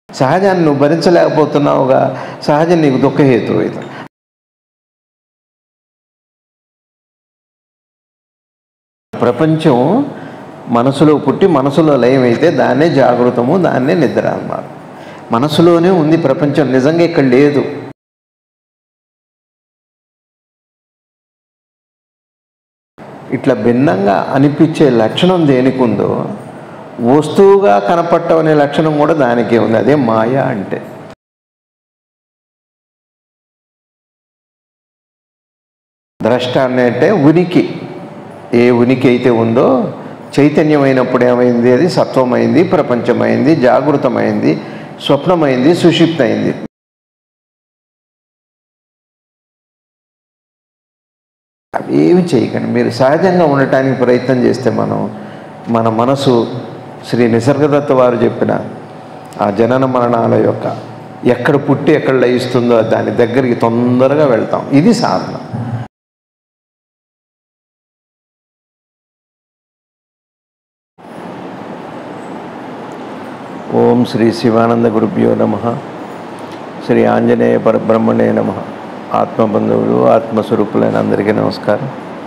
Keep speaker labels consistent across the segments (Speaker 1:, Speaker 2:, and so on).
Speaker 1: సహజాన్ని నువ్వు భరించలేకపోతున్నావుగా సహజం నీకు దుఃఖహేతు అవుతుంది ప్రపంచం మనసులో పుట్టి మనసులో లయమైతే దాన్నే జాగృతము దాన్నే నిద్ర అన్నారు మనసులోనే ఉంది ప్రపంచం నిజంగా ఇక్కడ లేదు ఇట్లా భిన్నంగా అనిపించే లక్షణం దేనికి ఉందో వస్తువుగా కనపడటం అనే లక్షణం కూడా దానికే ఉంది అదే మాయ అంటే ద్రష్ట అంటే ఉనికి ఏ ఉనికి అయితే ఉందో చైతన్యమైనప్పుడు ఏమైంది అది సత్వమైంది ప్రపంచమైంది జాగృతమైంది స్వప్నమైంది సుషిప్తమైంది అవి ఏమి చేయకండి మీరు సహజంగా ఉండటానికి ప్రయత్నం చేస్తే మనం మన మనసు శ్రీ నిసర్గదత్త వారు చెప్పిన ఆ జనన మరణాల యొక్క ఎక్కడ పుట్టి ఎక్కడ లయిస్తుందో దాని దగ్గరికి తొందరగా వెళ్తాం ఇది సాధన ఓం శ్రీ శివానంద గురుభ్యో నమ శ్రీ ఆంజనేయ పరబ్రహ్మణే నమ ఆత్మబంధువులు ఆత్మస్వరూపులైన అందరికీ నమస్కారం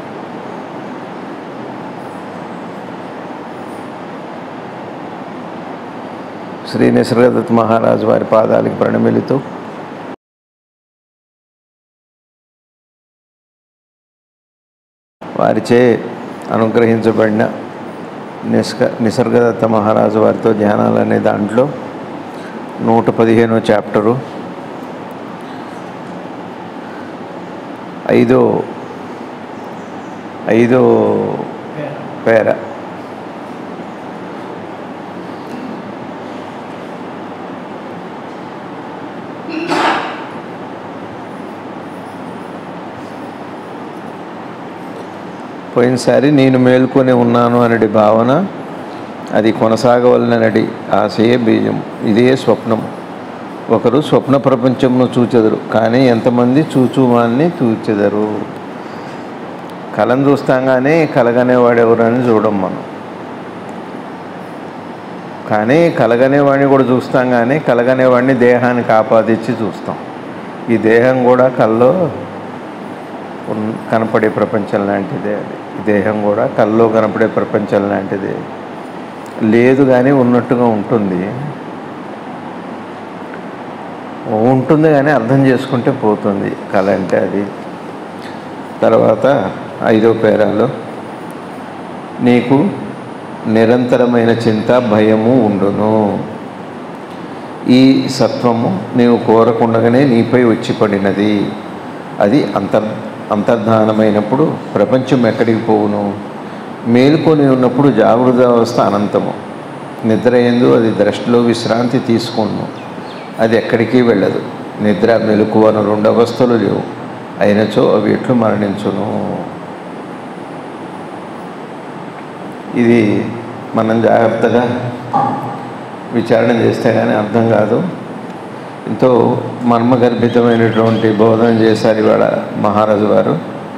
Speaker 1: శ్రీ నిసర్గదత్ మహారాజు వారి పాదాలకి ప్రణమిలుతూ వారిచే అనుగ్రహించబడిన నిస్క నిసర్గదత్త మహారాజు వారితో ధ్యానాలు అనే దాంట్లో నూట పదిహేనో చాప్టరు ఐదో ఐదో పేర పోయినసారి నేను మేల్కొని ఉన్నాను అనడి భావన అది కొనసాగవలనడి ఆశయే బీజం ఇదే స్వప్నం ఒకరు స్వప్న ప్రపంచంను చూచెదరు కానీ ఎంతమంది చూచువాన్ని చూచెదరు కళను చూస్తాగానే కలగనేవాడు ఎవరని చూడం మనం కానీ కలగనేవాడిని కూడా చూస్తాం కానీ కలగనేవాడిని దేహానికి ఆపాదించి చూస్తాం ఈ దేహం కూడా కల్లో ఉన్- కనపడే ప్రపంచం లాంటిదే అది ఈ దేహం కూడా కల్లో కనపడే ప్రపంచం లాంటిదే లేదు కానీ ఉన్నట్టుగా ఉంటుంది ఉంటుంది కానీ అర్థం చేసుకుంటే పోతుంది కళ అంటే అది తర్వాత ఐదో పేరాలో నీకు నిరంతరమైన చింత భయము ఉండును ఈ సత్వము నీవు కోరకుండగానే నీపై వచ్చి పడినది అది అంతర్ అంతర్ధానమైనప్పుడు ప్రపంచం ఎక్కడికి పోవును మేలుకొని ఉన్నప్పుడు జాగృత అవస్థ అనంతము నిద్ర ఎందు అది ద్రష్టిలో విశ్రాంతి తీసుకును అది ఎక్కడికి వెళ్ళదు నిద్ర మెలకువ అను రెండు అవస్థలు లేవు అయినచో అవి ఎట్లు మరణించును ఇది మనం జాగ్రత్తగా విచారణ చేస్తే కానీ అర్థం కాదు ఎంతో మర్మగర్భితమైనటువంటి బోధన చేశారు ఇవాళ మహారాజు వారు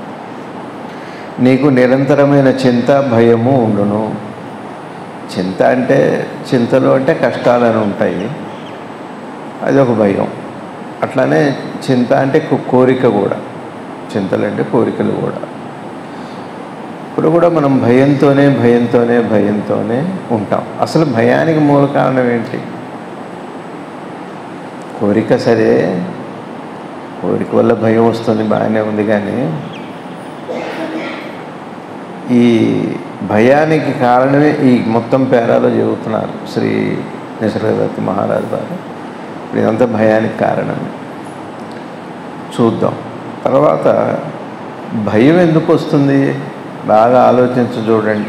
Speaker 1: నీకు నిరంతరమైన చింత భయము ఉండును చింత అంటే చింతలు అంటే కష్టాలని ఉంటాయి అది ఒక భయం అట్లానే చింత అంటే కో- కోరిక కూడా చింతలు అంటే కోరికలు కూడా ఇప్పుడు కూడా మనం భయంతోనే భయంతోనే భయంతోనే ఉంటాం అసలు భయానికి మూల కారణం ఏంటి కోరిక సరే కోరిక వల్ల భయం వస్తుంది బాగానే ఉంది కానీ ఈ భయానికి కారణమే ఈ మొత్తం పేరాలో చెబుతున్నారు శ్రీ నిసర్గదత్త మహారాజు వారు ఇప్పుడు ఇదంతా భయానికి కారణమే చూద్దాం తర్వాత భయం ఎందుకు వస్తుంది బాగా ఆలోచించి చూడండి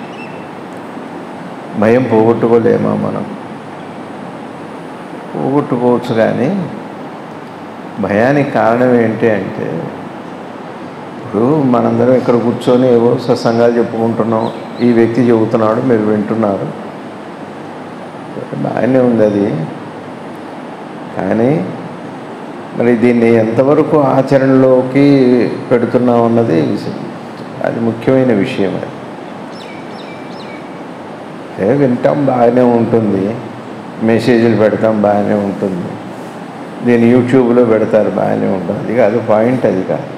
Speaker 1: భయం పోగొట్టుకోలేమా మనం పోగొట్టుకోవచ్చు కానీ భయానికి కారణం ఏంటి అంటే ఇప్పుడు మనందరం ఇక్కడ కూర్చొని ఏవో సత్సంగాలు చెప్పుకుంటున్నాం ఈ వ్యక్తి చెబుతున్నాడు మీరు వింటున్నారు బాగానే ఉంది అది కానీ మరి దీన్ని ఎంతవరకు ఆచరణలోకి పెడుతున్నాం అన్నది అది ముఖ్యమైన విషయం అది ఏ వింటాం బాగానే ఉంటుంది మెసేజ్లు పెడతాం బాగానే ఉంటుంది దీన్ని యూట్యూబ్లో పెడతారు బాగానే ఉంటుంది అది కాదు పాయింట్ అది కాదు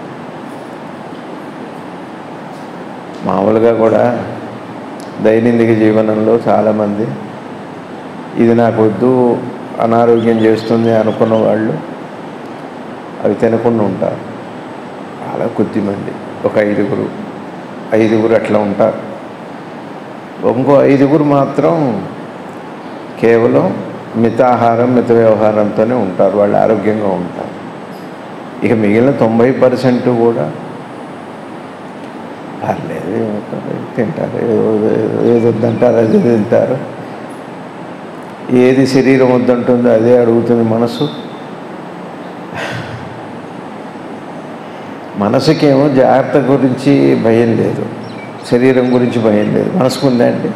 Speaker 1: మామూలుగా కూడా దైనందిక జీవనంలో చాలామంది ఇది నాకు వద్దు అనారోగ్యం చేస్తుంది అనుకున్న వాళ్ళు అవి తినకుండా ఉంటారు చాలా కొద్దిమంది ఒక ఐదుగురు ఐదుగురు అట్లా ఉంటారు ఇంకో ఐదుగురు మాత్రం కేవలం మితాహారం మిత వ్యవహారంతోనే ఉంటారు వాళ్ళు ఆరోగ్యంగా ఉంటారు ఇక మిగిలిన తొంభై పర్సెంట్ కూడా పర్లేదు ఏమవుతుంది, తింటారు ఏదో ఏదో వద్దంటారు అది తింటారు ఏది శరీరం వద్దంటుందో అదే అడుగుతుంది మనసు మనసుకేమో జాగ్రత్త గురించి భయం లేదు శరీరం గురించి భయం లేదు మనసుకు ఉందా అండి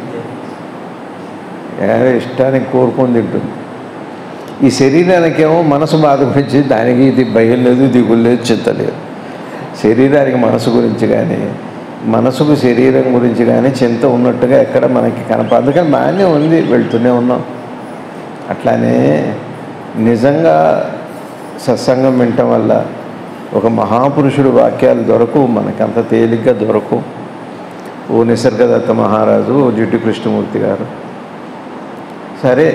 Speaker 1: ఏదో ఇష్టానికి కోరుకొని తింటుంది ఈ శరీరానికేమో మనసు బాధ గురించి దానికి ఇది భయం లేదు దిగులు లేదు చింత లేదు శరీరానికి మనసు గురించి కానీ మనసుకు శరీరం గురించి కానీ చింత ఉన్నట్టుగా ఎక్కడ మనకి కనపడదు అందుకని బాగానే ఉంది వెళ్తూనే ఉన్నాం అట్లానే నిజంగా సత్సంగం వినటం వల్ల ఒక మహాపురుషుడు వాక్యాలు దొరకవు మనకి అంత తేలిగ్గా దొరకవు ఓ నిసర్గదత్త మహారాజు ఓ జిడ్డు కృష్ణమూర్తి గారు సరే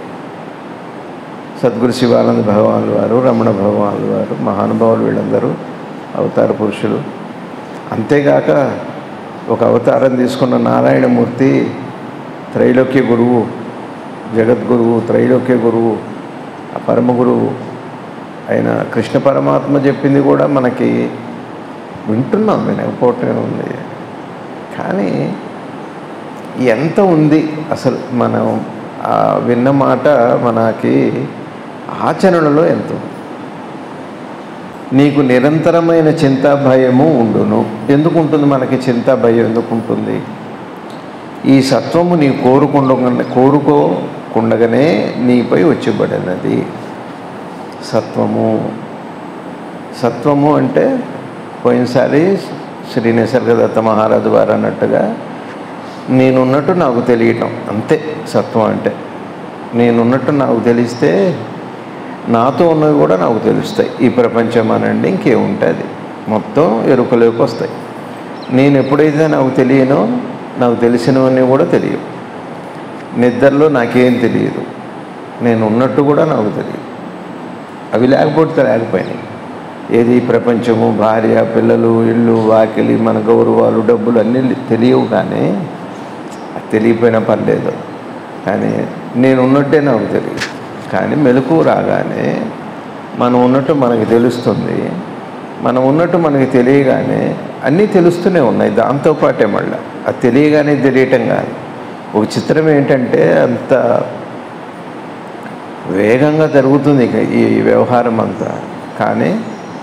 Speaker 1: సద్గురు శివానంద భగవానులు వారు రమణ భగవానులు వారు మహానుభావులు వీళ్ళందరూ అవతార పురుషులు అంతేగాక ఒక అవతారం తీసుకున్న నారాయణమూర్తి త్రైలోక్య గురువు జగద్గురువు త్రైలోక్య గురువు ఆ పరమ గురువు ఆయన కృష్ణ పరమాత్మ చెప్పింది కూడా మనకి వింటున్నాం వినకపోవటమే ఉంది కానీ ఎంత ఉంది అసలు మనం ఆ విన్న మాట మనకి ఆచరణలో ఎంత ఉంది నీకు నిరంతరమైన చింత భయము ఉండును ఎందుకు ఉంటుంది మనకి చింత భయం ఎందుకు ఉంటుంది ఈ సత్వము నీ కోరుకుండ కోరుకోకుండగానే నీపై వచ్చిబడినది సత్వము సత్వము అంటే పోయినసారి శ్రీ నిసర్గదత్త మహారాజు వారు అన్నట్టుగా నేనున్నట్టు నాకు తెలియటం అంతే సత్వం అంటే నేనున్నట్టు నాకు తెలిస్తే నాతో ఉన్నవి కూడా నాకు తెలుస్తాయి ఈ ప్రపంచం అనండి ఇంకేముంటుంది మొత్తం ఎరుకలోకి వస్తాయి నేను ఎప్పుడైతే నాకు తెలియనో నాకు తెలిసినవన్నీ కూడా తెలియవు నిద్రలో నాకేం తెలియదు నేను ఉన్నట్టు కూడా నాకు తెలియదు అవి లేకపోతే లేకపోయినాయి ఏది ఈ ప్రపంచము భార్య పిల్లలు ఇల్లు వాకిలి మన గౌరవాలు డబ్బులు అన్నీ తెలియవు కానీ అది తెలియపోయినా పర్లేదు కానీ నేను ఉన్నట్టే నాకు తెలియదు కానీ మెలకు రాగానే మనం ఉన్నట్టు మనకి తెలుస్తుంది మనం ఉన్నట్టు మనకి తెలియగానే అన్నీ తెలుస్తూనే ఉన్నాయి దాంతోపాటే మళ్ళీ అది తెలియగానే తెలియటం కాదు ఒక చిత్రం ఏంటంటే అంత వేగంగా జరుగుతుంది ఇక ఈ వ్యవహారం అంతా కానీ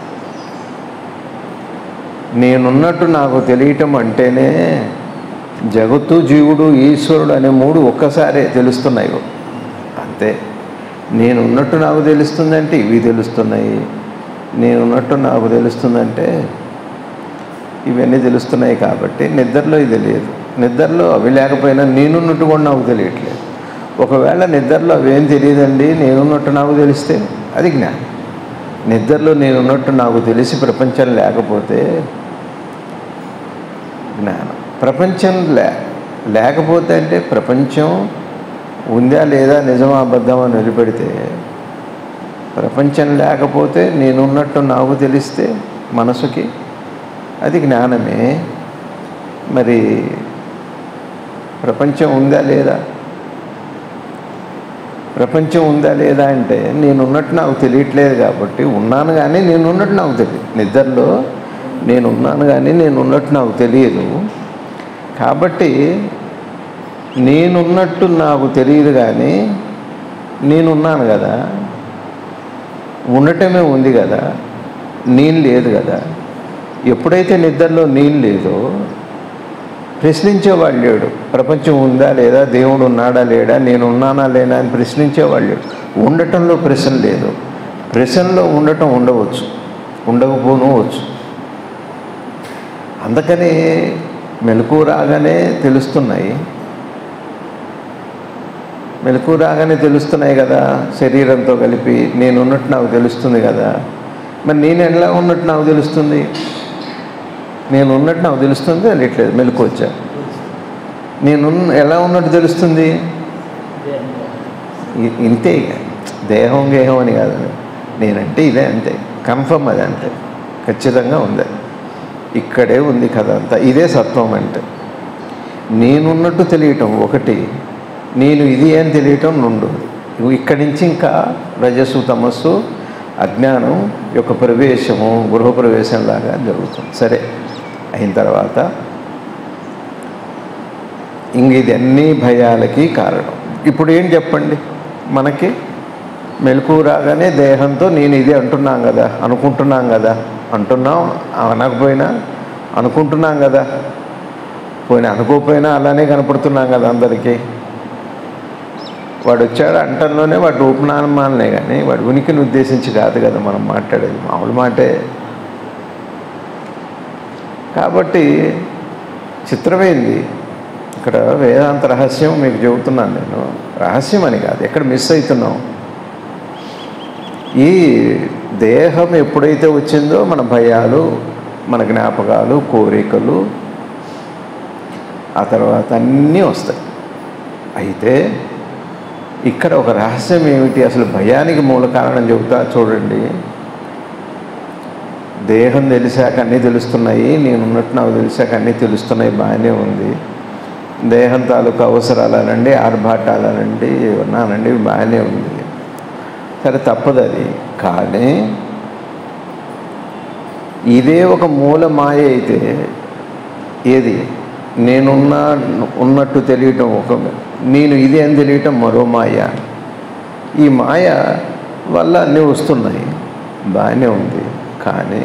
Speaker 1: నేనున్నట్టు నాకు తెలియటం అంటేనే జగత్తు జీవుడు ఈశ్వరుడు అనే మూడు ఒక్కసారే తెలుస్తున్నాయి అంతే నేనున్నట్టు నాకు తెలుస్తుందంటే ఇవి తెలుస్తున్నాయి నేనున్నట్టు నాకు తెలుస్తుందంటే ఇవన్నీ తెలుస్తున్నాయి కాబట్టి నిద్రలో ఇది తెలియదు నిద్రలో అవి లేకపోయినా నేనున్నట్టు కూడా నాకు తెలియట్లేదు ఒకవేళ నిద్రలో అవేం తెలియదండి నేనున్నట్టు నాకు తెలిస్తే అది జ్ఞానం నిద్రలో నేనున్నట్టు నాకు తెలిసి ప్రపంచం లేకపోతే జ్ఞానం ప్రపంచం లే లేకపోతే అంటే ప్రపంచం ఉందా లేదా నిజమా అబద్ధమా నిలబెడితే ప్రపంచం లేకపోతే నేనున్నట్టు నాకు తెలిస్తే మనసుకి అది జ్ఞానమే మరి ప్రపంచం ఉందా లేదా ప్రపంచం ఉందా లేదా అంటే నేనున్నట్టు నాకు తెలియట్లేదు కాబట్టి ఉన్నాను కానీ నేనున్నట్టు నాకు తెలియదు నిద్రలో నేనున్నాను కానీ నేనున్నట్టు నాకు తెలియదు కాబట్టి నేనున్నట్టు నాకు తెలియదు కానీ నేనున్నాను కదా ఉండటమే ఉంది కదా నేను లేదు కదా ఎప్పుడైతే నిద్రలో నేను లేదో ప్రశ్నించేవాళ్ళు లేడు ప్రపంచం ఉందా లేదా దేవుడు ఉన్నాడా లేడా నేను ఉన్నానా లేనా అని ప్రశ్నించేవాళ్ళు లేడు ఉండటంలో ప్రశ్న లేదు ప్రశ్నలో ఉండటం ఉండవచ్చు ఉండకపోనవచ్చు అందుకని మెలకు రాగానే తెలుస్తున్నాయి మెలకు రాగానే తెలుస్తున్నాయి కదా శరీరంతో కలిపి నేను ఉన్నట్టు నాకు తెలుస్తుంది కదా మరి నేను ఎలా ఉన్నట్టు నాకు తెలుస్తుంది నేను ఉన్నట్టు నాకు తెలుస్తుంది తెలియట్లేదు మెలకు వచ్చా నేను ఉన్న- ఎలా ఉన్నట్టు తెలుస్తుంది ఇ- ఇంతే ఇక దేహం గేహం అని కాదు నేనంటే ఇదే అంతే కన్ఫర్మ్ అది అంతే ఖచ్చితంగా ఉంది ఇక్కడే ఉంది కథ అంతా ఇదే సత్వం అంటే నేనున్నట్టు తెలియటం ఒకటి నేను ఇది అని తెలియటం రెండు ఇవి ఇక్కడి నుంచి ఇంకా రజస్సు తమస్సు అజ్ఞానం యొక్క ప్రవేశము గృహప్రవేశం లాగా జరుగుతుంది సరే అయిన తర్వాత ఇంక ఇది అన్ని భయాలకి కారణం ఇప్పుడు ఏం చెప్పండి మనకి మెలకు రాగానే దేహంతో నేను ఇది అంటున్నాం కదా అనుకుంటున్నాం కదా అంటున్నాం అనకపోయినా అనుకుంటున్నాం కదా పోయినా అనుకోకపోయినా అలానే కనపడుతున్నాం కదా అందరికీ వాడు వచ్చాడు అంటంలోనే వాడు రూపనామాలనే కానీ వాడి ఉనికిని ఉద్దేశించి కాదు కదా మనం మాట్లాడేది మామూలు మాటే కాబట్టి చిత్రమైంది ఇక్కడ వేదాంత రహస్యం మీకు చెబుతున్నాను నేను రహస్యం అని కాదు ఎక్కడ మిస్ అవుతున్నాం ఈ దేహం ఎప్పుడైతే వచ్చిందో మన భయాలు మన జ్ఞాపకాలు కోరికలు ఆ తర్వాత అన్నీ వస్తాయి అయితే ఇక్కడ ఒక రహస్యం ఏమిటి అసలు భయానికి మూల కారణం చెబుతా చూడండి దేహం తెలిసాక అన్నీ తెలుస్తున్నాయి నేను ఉన్నట్టు నాకు తెలిసాక అన్నీ తెలుస్తున్నాయి బాగానే ఉంది దేహం తాలూకు అవసరాలనండి ఆర్భాటాలనండి ఏమన్నానండి బాగానే ఉంది సరే తప్పదు అది కానీ ఇదే ఒక మూల మాయ అయితే ఏది నేనున్న ఉన్నట్టు తెలియటం ఒక నేను ఇది అని తెలియటం మరో మాయ ఈ మాయ వల్ల అన్నీ వస్తున్నాయి బాగానే ఉంది కానీ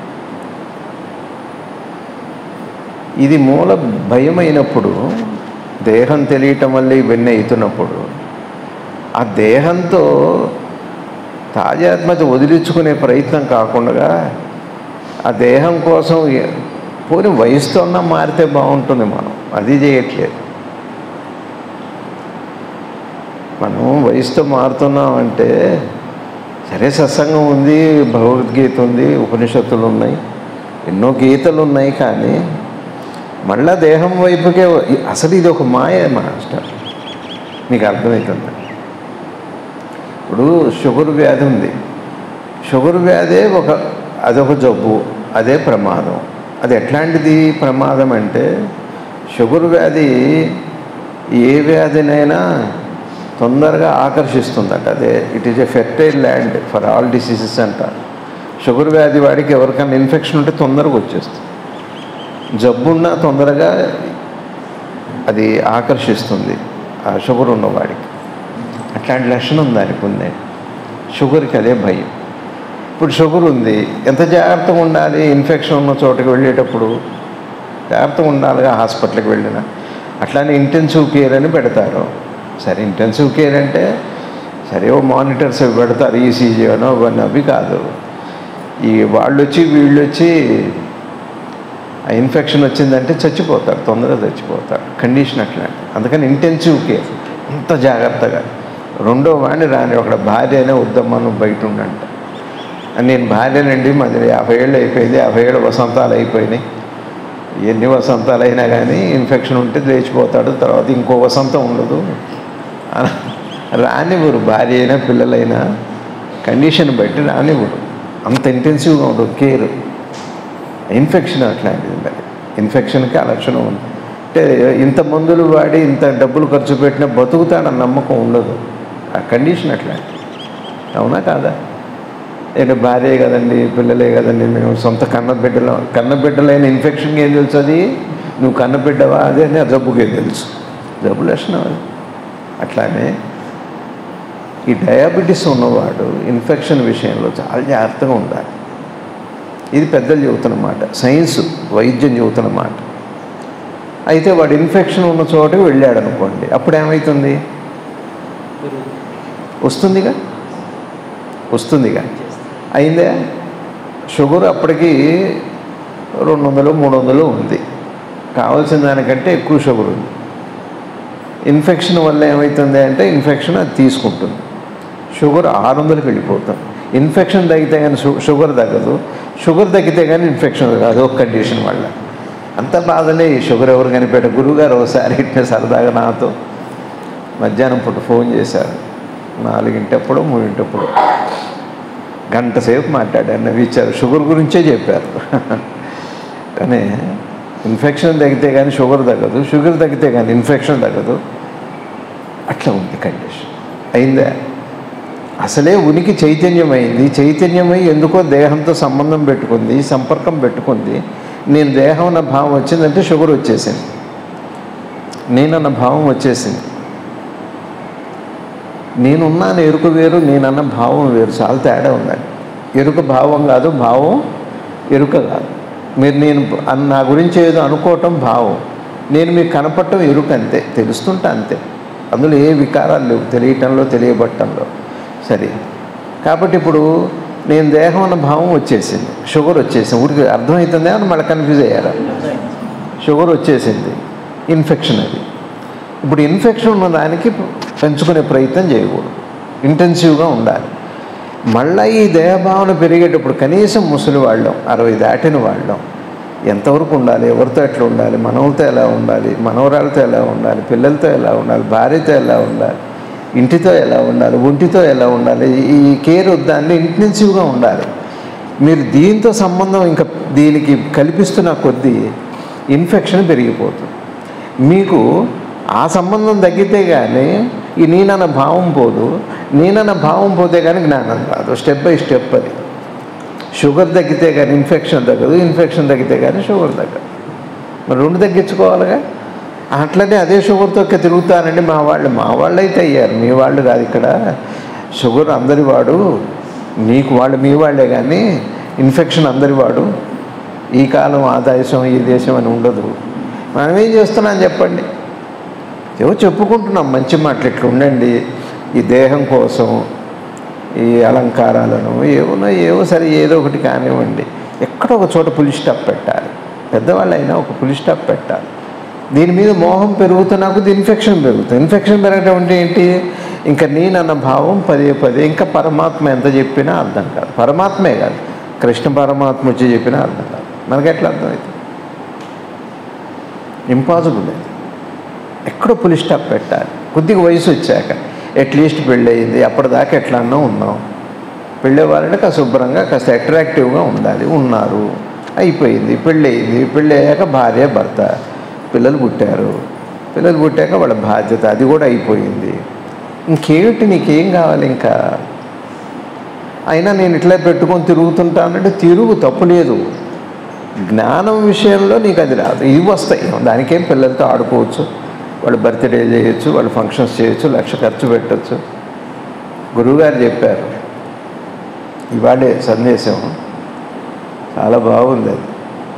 Speaker 1: ఇది మూల భయమైనప్పుడు దేహం తెలియటం వల్ల ఇవన్నీ అవుతున్నప్పుడు ఆ దేహంతో తాజాత్మత వదిలించుకునే ప్రయత్నం కాకుండా ఆ దేహం కోసం ఏ- పోనీ వయసుతో ఉన్నా మారితే బాగుంటుంది మనం అది చేయట్లేదు మనం వయసుతో మారుతున్నాం అంటే సరే సత్సంగం ఉంది భగవద్గీత ఉంది ఉపనిషత్తులు ఉన్నాయి ఎన్నో గీతలు ఉన్నాయి కానీ మళ్ళా దేహం వైపుకే అసలు ఇది ఒక మాయ మాస్టర్ మీకు అర్థమవుతుంది ఇప్పుడు షుగర్ వ్యాధి ఉంది షుగర్ వ్యాధే ఒక అదొక జబ్బు అదే ప్రమాదం అది ఎట్లాంటిది ప్రమాదం అంటే షుగర్ వ్యాధి ఏ వ్యాధినైనా తొందరగా ఆకర్షిస్తుందట అదే it is a fertile land for all diseases అంటారు షుగర్ వ్యాధి వాడికి ఎవరికైనా ఇన్ఫెక్షన్ ఉంటే తొందరగా వచ్చేస్తుంది జబ్బున్నా తొందరగా అది ఆకర్షిస్తుంది ఆ షుగర్ ఉన్నవాడికి అట్లాంటి లక్షణం దానికి ఉంది షుగర్కి అదే భయం ఇప్పుడు షుగర్ ఉంది ఎంత జాగ్రత్తగా ఉండాలి ఇన్ఫెక్షన్ ఉన్న చోటుకి వెళ్ళేటప్పుడు జాగ్రత్తగా ఉండాలిగా హాస్పిటల్కి వెళ్ళిన అట్లానే ఇంటెన్సివ్ కేర్ అని పెడతారు సరే ఇంటెన్సివ్ కేర్ అంటే సరే ఓ మానిటర్స్ అవి పెడతారు ఈసీజీ అనో అవన్నీ అవి కాదు ఈ వాళ్ళు వచ్చి వీళ్ళు వచ్చి ఆ ఇన్ఫెక్షన్ వచ్చిందంటే చచ్చిపోతారు తొందరగా చచ్చిపోతారు కండిషన్ అట్లాంటి అందుకని ఇంటెన్సివ్ కేర్ అంత జాగ్రత్తగా రెండో వాడిని రాని ఒక భార్య అయినా వద్దమ్మా నువ్వు బయట ఉండంట నేను భార్యనండి మాది యాభై ఏళ్ళు అయిపోయింది యాభై ఏళ్ళు వసంతాలు అయిపోయినాయి ఎన్ని వసంతాలు అయినా కానీ ఇన్ఫెక్షన్ ఉంటే లేచిపోతాడు తర్వాత ఇంకో వసంతం ఉండదు అని రానివ్వరు భార్య అయినా పిల్లలైనా కండిషన్ బట్టి రానివ్వరు అంత ఇంటెన్సివ్గా ఉండదు కేర్ ఇన్ఫెక్షన్ అట్లాంటిది మరి ఇన్ఫెక్షన్కి ఆ లక్షణం ఉంది అంటే ఇంత మందులు వాడి ఇంత డబ్బులు ఖర్చు పెట్టినా బతుకుతాడన్న నమ్మకం ఉండదు ఆ కండిషన్ అట్లాంటిది అవునా కాదా ఏంటి భార్యే కదండి పిల్లలే కదండి మేము సొంత కన్న బిడ్డలు కన్న బిడ్డలైన ఇన్ఫెక్షన్కి ఏం తెలుసు అది నువ్వు కన్న బిడ్డవా అదే అని ఆ జబ్బుకి ఏం తెలుసు జబ్బు లక్షణం అది అట్లానే ఈ డయాబెటీస్ ఉన్నవాడు ఇన్ఫెక్షన్ విషయంలో చాలా జాగ్రత్తగా ఉండాలి ఇది పెద్దలు చెబుతున్నమాట సైన్స్ వైద్యం చెబుతున్నమాట అయితే వాడు ఇన్ఫెక్షన్ ఉన్న చోటకి వెళ్ళాడు అనుకోండి అప్పుడు ఏమవుతుంది వస్తుందిగా వస్తుందిగా అయిందే షుగర్ అప్పటికి రెండు వందలు మూడు వందలు ఉంది కావాల్సిన దానికంటే ఎక్కువ షుగర్ ఉంది ఇన్ఫెక్షన్ వల్ల ఏమవుతుంది అంటే ఇన్ఫెక్షన్ అది తీసుకుంటుంది షుగర్ ఆరు వందలకి వెళ్ళిపోతుంది ఇన్ఫెక్షన్ తగ్గితే కానీ షు- షుగర్ తగ్గదు షుగర్ తగ్గితే కానీ ఇన్ఫెక్షన్ కాదు ఒక కండిషన్ వల్ల అంత బాధలే ఈ షుగర్ ఎవరు కనిపెట్ట గురువుగారు ఒకసారి ఇట్లా సరదాగా నాతో మధ్యాహ్నం పూట ఫోన్ చేశారు నాలుగింటప్పుడు మూడింటప్పుడు గంట సేపు మాట్లాడారు నవ్విచ్చారు షుగర్ గురించే చెప్పారు కానీ ఇన్ఫెక్షన్ తగ్గితే కానీ షుగర్ తగ్గదు షుగర్ తగ్గితే కానీ ఇన్ఫెక్షన్ తగ్గదు అట్లా ఉంది కండిషన్ అయిందా అసలే ఉనికి చైతన్యమైంది చైతన్యమై ఎందుకో దేహంతో సంబంధం పెట్టుకుంది సంపర్కం పెట్టుకుంది నేను దేహం అన్న భావం వచ్చిందంటే షుగర్ వచ్చేసింది నేనన్న భావం వచ్చేసింది నేనున్నాను ఎరుక వేరు నేనన్న భావం వేరు చాలా తేడా ఉందండి ఎరుక భావం కాదు భావం ఎరుక కాదు మీరు నేను అన్న నా గురించి ఏదో అనుకోవటం భావం నేను మీకు కనపడటం ఎరుక అంతే తెలుస్తుంటా అంతే అందులో ఏ వికారాలు లేవు తెలియటంలో తెలియబట్టంలో సరే కాబట్టి ఇప్పుడు నేను దేహం అన్న భావం వచ్చేసింది షుగర్ వచ్చేసింది ఊరికి అర్థమవుతుందే అని మళ్ళీ కన్ఫ్యూజ్ అయ్యారా షుగర్ వచ్చేసింది ఇన్ఫెక్షన్ అది ఇప్పుడు ఇన్ఫెక్షన్ ఉన్న దానికి పెంచుకునే ప్రయత్నం చేయకూడదు ఇంటెన్సివ్గా ఉండాలి మళ్ళీ ఈ దేహభావన పెరిగేటప్పుడు కనీసం ముసలి వాళ్ళం అరవై దాటిన వాళ్ళం ఎంతవరకు ఉండాలి ఎవరితో ఎట్లా ఉండాలి మనవులతో ఎలా ఉండాలి మనవరాలతో ఎలా ఉండాలి పిల్లలతో ఎలా ఉండాలి భార్యతో ఎలా ఉండాలి ఇంటితో ఎలా ఉండాలి ఒంటితో ఎలా ఉండాలి ఈ కేర్ దాన్ని ఇంటెన్సివ్గా ఉండాలి మీరు దీంతో సంబంధం ఇంకా దీనికి కల్పిస్తున్న కొద్దీ ఇన్ఫెక్షన్ పెరిగిపోతుంది మీకు ఆ సంబంధం తగ్గితే కానీ ఈ నేనన్న భావం పోదు నేనన్న భావం పోతే కానీ జ్ఞానం రాదు స్టెప్ బై స్టెప్ అది షుగర్ తగ్గితే కానీ ఇన్ఫెక్షన్ తగ్గదు ఇన్ఫెక్షన్ తగ్గితే కానీ షుగర్ తగ్గదు మరి రెండు తగ్గించుకోవాలిగా అట్లనే అదే షుగర్తో ఇక తిరుగుతానండి మా వాళ్ళు మా వాళ్ళు అయితే అయ్యారు మీ వాళ్ళు కాదు ఇక్కడ షుగర్ అందరి వాడు నీకు వాళ్ళు మీ వాళ్ళే కానీ ఇన్ఫెక్షన్ అందరి వాడు ఈ కాలం ఆ దేశం ఈ దేశం అని ఉండదు మనం ఏం చేస్తున్నాం చెప్పండి ఏవో చెప్పుకుంటున్నాం మంచి మాటలు ఇట్లా ఉండండి ఈ దేహం కోసం ఈ అలంకారాలను ఏమో ఏవో సరే ఏదో ఒకటి కానివ్వండి ఎక్కడో ఒక చోట పులి స్టాప్ పెట్టాలి పెద్దవాళ్ళైనా ఒక పులి స్టాప్ పెట్టాలి దీని మీద మోహం పెరుగుతున్నా కొద్ది ఇన్ఫెక్షన్ పెరుగుతుంది ఇన్ఫెక్షన్ పెరగడం అంటే ఏంటి ఇంకా నేనన్న భావం పదే పదే ఇంకా పరమాత్మ ఎంత చెప్పినా అర్థం కాదు పరమాత్మే కాదు కృష్ణ పరమాత్మ వచ్చి చెప్పినా అర్థం కాదు మనకి ఎట్లా అర్థమవుతుంది ఇంపాసిబుల్ అది ఎక్కడో పులి స్టాప్ పెట్టాలి కొద్దిగా వయసు వచ్చాక అట్లీస్ట్ పెళ్ళి అయింది అప్పటిదాకా ఎట్లన్నా ఉన్నాం పెళ్ళే వాళ్ళంటే కాస్త శుభ్రంగా కాస్త అట్రాక్టివ్గా ఉండాలి ఉన్నారు అయిపోయింది పెళ్ళి అయింది పెళ్ళి అయ్యాక భార్య భర్త పిల్లలు పుట్టారు పిల్లలు పుట్టాక వాళ్ళ బాధ్యత అది కూడా అయిపోయింది ఇంకేమిటి నీకేం కావాలి ఇంకా అయినా నేను ఇట్లా పెట్టుకొని తిరుగుతుంటానంటే తిరుగు తప్పు లేదు జ్ఞానం విషయంలో నీకు అది రాదు ఇవి వస్తాయి దానికేం పిల్లలతో ఆడుకోవచ్చు వాళ్ళు బర్త్డే చేయొచ్చు వాళ్ళు ఫంక్షన్స్ చేయొచ్చు లక్ష ఖర్చు పెట్టచ్చు గురువుగారు చెప్పారు ఇవాళే సందేశం చాలా బాగుంది అది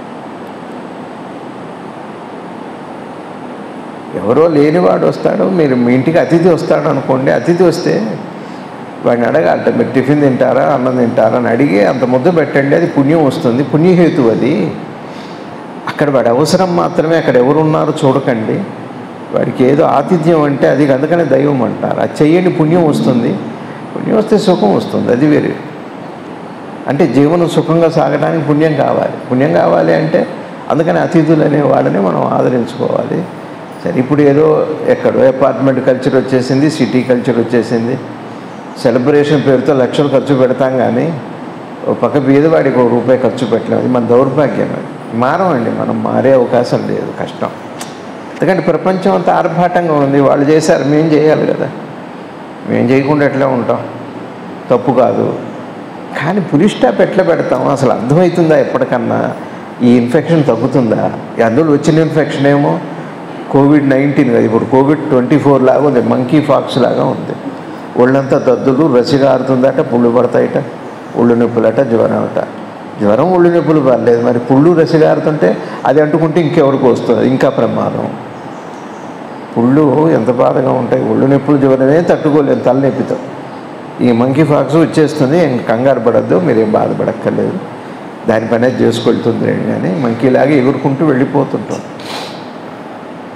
Speaker 1: ఎవరో లేనివాడు వస్తాడు మీరు మీ ఇంటికి అతిథి వస్తాడు అనుకోండి అతిథి వస్తే వాడిని అడగాలట మీరు టిఫిన్ తింటారా అన్నం తింటారా అని అడిగి అంత ముద్ద పెట్టండి అది పుణ్యం వస్తుంది పుణ్యహేతు అది అక్కడ వాడి అవసరం మాత్రమే అక్కడ ఎవరున్నారో చూడకండి వాడికి ఏదో ఆతిథ్యం అంటే అది అందుకనే దైవం అంటారు అది చెయ్యండి పుణ్యం వస్తుంది పుణ్యం వస్తే సుఖం వస్తుంది అది వేరే అంటే జీవనం సుఖంగా సాగడానికి పుణ్యం కావాలి పుణ్యం కావాలి అంటే అందుకని అతిథులు అనే వాళ్ళని మనం ఆదరించుకోవాలి సరే ఇప్పుడు ఏదో ఎక్కడో అపార్ట్మెంట్ కల్చర్ వచ్చేసింది సిటీ కల్చర్ వచ్చేసింది సెలబ్రేషన్ పేరుతో లక్షలు ఖర్చు పెడతాం కానీ ఓ పక్క బీదవాడికి ఒక రూపాయి ఖర్చు పెట్టలేము అది మన దౌర్భాగ్యం అది మారమండి మనం మారే అవకాశం లేదు కష్టం ఎందుకంటే ప్రపంచం అంతా ఆర్భాటంగా ఉంది వాళ్ళు చేశారు మేము చేయాలి కదా మేము చేయకుండా ఎట్లా ఉంటాం తప్పు కాదు కానీ పులి స్టాప్ ఎట్లా పెడతాం అసలు అర్థమవుతుందా ఎప్పటికన్నా ఈ ఇన్ఫెక్షన్ తగ్గుతుందా అందులో వచ్చిన ఇన్ఫెక్షన్ ఏమో కోవిడ్ నైన్టీన్ కదా ఇప్పుడు కోవిడ్ ట్వంటీ ఫోర్ లాగా ఉంది మంకీ ఫాక్స్ లాగా ఉంది ఒళ్ళంతా దద్దులు రసిగారుతుందట పుళ్ళు పడతాయట ఒళ్ళు నొప్పులట జ్వరం అట జ్వరం ఒళ్ళు నొప్పులు పర్లేదు మరి పుళ్ళు రసిగారుతుంటే అది అంటుకుంటే ఇంకెవరికి వస్తుంది ఇంకా ప్రమాదం పుళ్ళు ఎంత బాధగా ఉంటాయి ఒళ్ళు నొప్పులు జ్వరమే తట్టుకోలేదు తలనొప్పితో ఈ మంకీ ఫాక్స్ వచ్చేస్తుంది ఏం కంగారు పడద్దు మీరేం బాధపడక్కర్లేదు దాని పనే చేసుకెళ్తుంది కానీ మంకీలాగా ఎగురుకుంటూ వెళ్ళిపోతుంటాం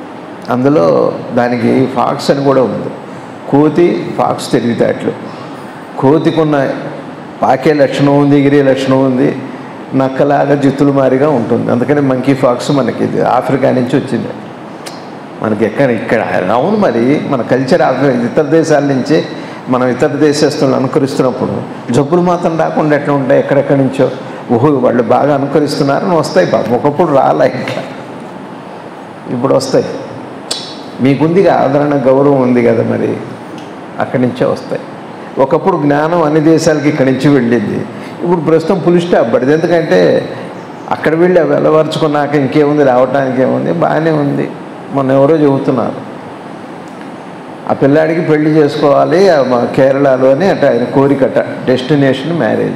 Speaker 1: అందులో దానికి ఫాక్స్ అని కూడా ఉంది కోతి ఫాక్స్ తెలివితేటలు కోతికున్న పాకే లక్షణం ఉంది ఎగిరే లక్షణం ఉంది నక్కలాగా జిత్తులు మారిగా ఉంటుంది అందుకని మంకీ ఫాక్స్ మనకి ఇది ఆఫ్రికా నుంచి వచ్చింది మనకి ఎక్కడ ఇక్కడ అవును మరి మన కల్చర్ ఆఫ్రి- ఇతర దేశాల నుంచి మనం ఇతర దేశస్తులను అనుకరిస్తున్నప్పుడు జబ్బులు మాత్రం రాకుండా ఎట్లా ఉంటాయి ఎక్కడెక్కడి నుంచో ఓహో వాళ్ళు బాగా అనుకరిస్తున్నారని వస్తాయి పాపం ఒకప్పుడు రాలే ఇంకా ఇప్పుడు వస్తాయి మీకుంది ఆదరణ గౌరవం ఉంది కదా మరి అక్కడి నుంచే వస్తాయి ఒకప్పుడు జ్ఞానం అన్ని దేశాలకి ఇక్కడి నుంచి వెళ్ళింది ఇప్పుడు ప్రస్తుతం పులి స్టాప్ పడింది ఎందుకంటే అక్కడ వెళ్ళి అవి వెలవరుచుకున్నాక ఇంకేముంది రావటానికి ఏముంది బాగానే ఉంది మొన్న ఎవరో చెబుతున్నారు ఆ పిల్లాడికి పెళ్లి చేసుకోవాలి ఆ మా కేరళలోనే అట ఆయన కోరికట డెస్టినేషన్ మ్యారేజ్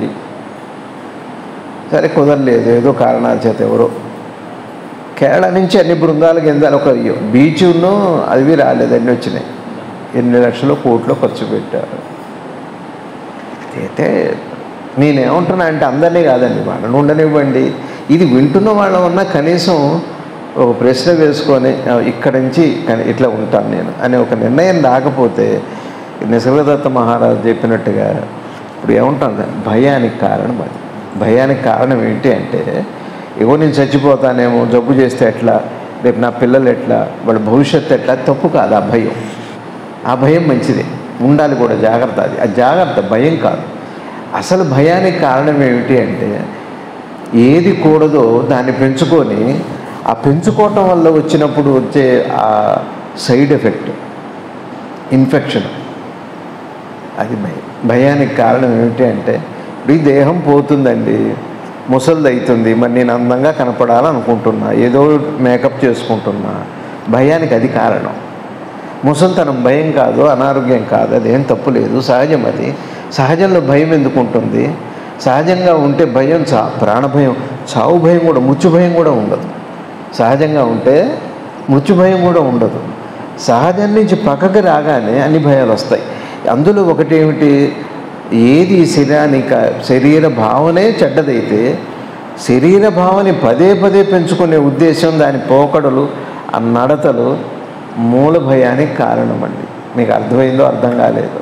Speaker 1: సరే కుదరలేదు ఏదో కారణాల చేత ఎవరో కేరళ నుంచి అన్ని బృందాల కింద ఒక బీచ్ను అవి రాలేదు అన్నీ వచ్చినాయి ఎన్ని లక్షలు కోట్లు ఖర్చు పెట్టారు అయితే నేనేమంటున్నా అంటే అందరినీ కాదండి వాళ్ళని ఉండనివ్వండి ఇది వింటున్న వాళ్ళ ఉన్న కనీసం ఒక ప్రశ్న వేసుకొని "ఆ, ఇక్కడి నుంచి కని- ఇట్లా ఉంటాను నేను అనే ఒక నిర్ణయం రాకపోతే నిసర్గదత్త మహారాజు చెప్పినట్టుగా ఇప్పుడు ఏముంటుంది భయానికి కారణం అది భయానికి కారణం ఏంటి అంటే ఏవో నేను చచ్చిపోతానేమో జబ్బు చేస్తే ఎట్లా రేపు నా పిల్లలు ఎట్లా వాళ్ళ భవిష్యత్తు ఎట్లా తప్పు కాదు ఆ భయం ఆ భయం మంచిదే ఉండాలి కూడా జాగ్రత్త అది ఆ జాగ్రత్త భయం కాదు అసలు భయానికి కారణం ఏమిటి అంటే ఏది కూడదో దాన్ని పెంచుకొని ఆ పెంచుకోవటం వల్ల వచ్చినప్పుడు వచ్చే ఆ సైడ్ ఎఫెక్ట్ ఇన్ఫెక్షన్ అది భయం భయానికి కారణం ఏమిటి అంటే ఇప్పుడు ఈ దేహం పోతుందండి ముసలిది అవుతుంది మరి నేను అందంగా కనపడాలనుకుంటున్నా ఏదో మేకప్ చేసుకుంటున్నా భయానికి అది కారణం ముసలితనం భయం కాదు అనారోగ్యం కాదు అదేం తప్పు లేదు సహజం అది సహజంలో భయం ఎందుకు ఉంటుంది సహజంగా ఉంటే భయం చా ప్రాణభయం చావు భయం కూడా మృత్యు భయం కూడా ఉండదు సహజంగా ఉంటే మృత్యు భయం కూడా ఉండదు సహజం నుంచి పక్కకి రాగానే అన్ని భయాలు వస్తాయి అందులో ఒకటి ఏమిటి ఏది శరీరానిక శరీర భావనే చెడ్డదైతే శరీర భావని పదే పదే పెంచుకునే ఉద్దేశం దాని పోకడలు ఆ నడతలు మూల భయానికి కారణమండి మీకు అర్థమైందో అర్థం కాలేదు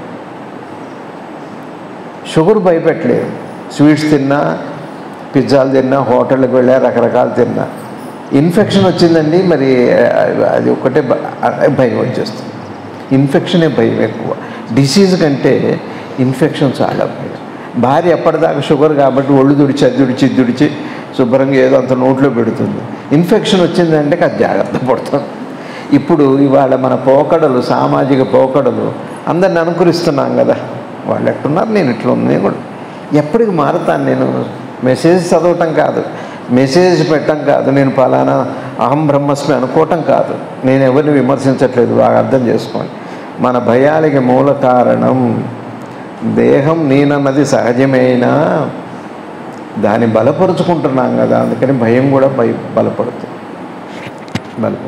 Speaker 1: షుగర్ భయపెట్టలేదు స్వీట్స్ తిన్నా పిజ్జాలు తిన్నా హోటళ్ళకి వెళ్ళా రకరకాలు తిన్నా ఇన్ఫెక్షన్ వచ్చిందండి మరి అది ఒకటే భ- భయం వచ్చేస్తుంది ఇన్ఫెక్షనే భయం ఎక్కువ డిసీజ్ కంటే ఇన్ఫెక్షన్ చాలా భయం భార్య ఎప్పటిదాకా షుగర్ కాబట్టి ఒళ్ళు దుడిచి అది దుడిచి ఇది దుడిచి శుభ్రంగా ఏదో అంత నోట్లో పెడుతుంది ఇన్ఫెక్షన్ వచ్చిందంటే అది జాగ్రత్త పడుతుంది ఇప్పుడు ఇవాళ మన పోకడలు సామాజిక పోకడలు అందరిని అనుకరిస్తున్నాం కదా వాళ్ళు ఎట్టున్నారు నేను ఇట్లా ఉంది నేను కూడా ఎప్పటికి మారుతాను నేను మెసేజ్ చదవటం కాదు మెసేజ్ పెట్టడం కాదు నేను పలానా అహం బ్రహ్మస్మి అనుకోవటం కాదు నేను ఎవరిని విమర్శించట్లేదు బాగా అర్థం చేసుకోండి మన భయాలకి మూల కారణం దేహం నేనన్నది సహజమైనా దాన్ని బలపరుచుకుంటున్నాం కదా అందుకని భయం కూడా భయ బలపడుతుంది బలపడుతుంది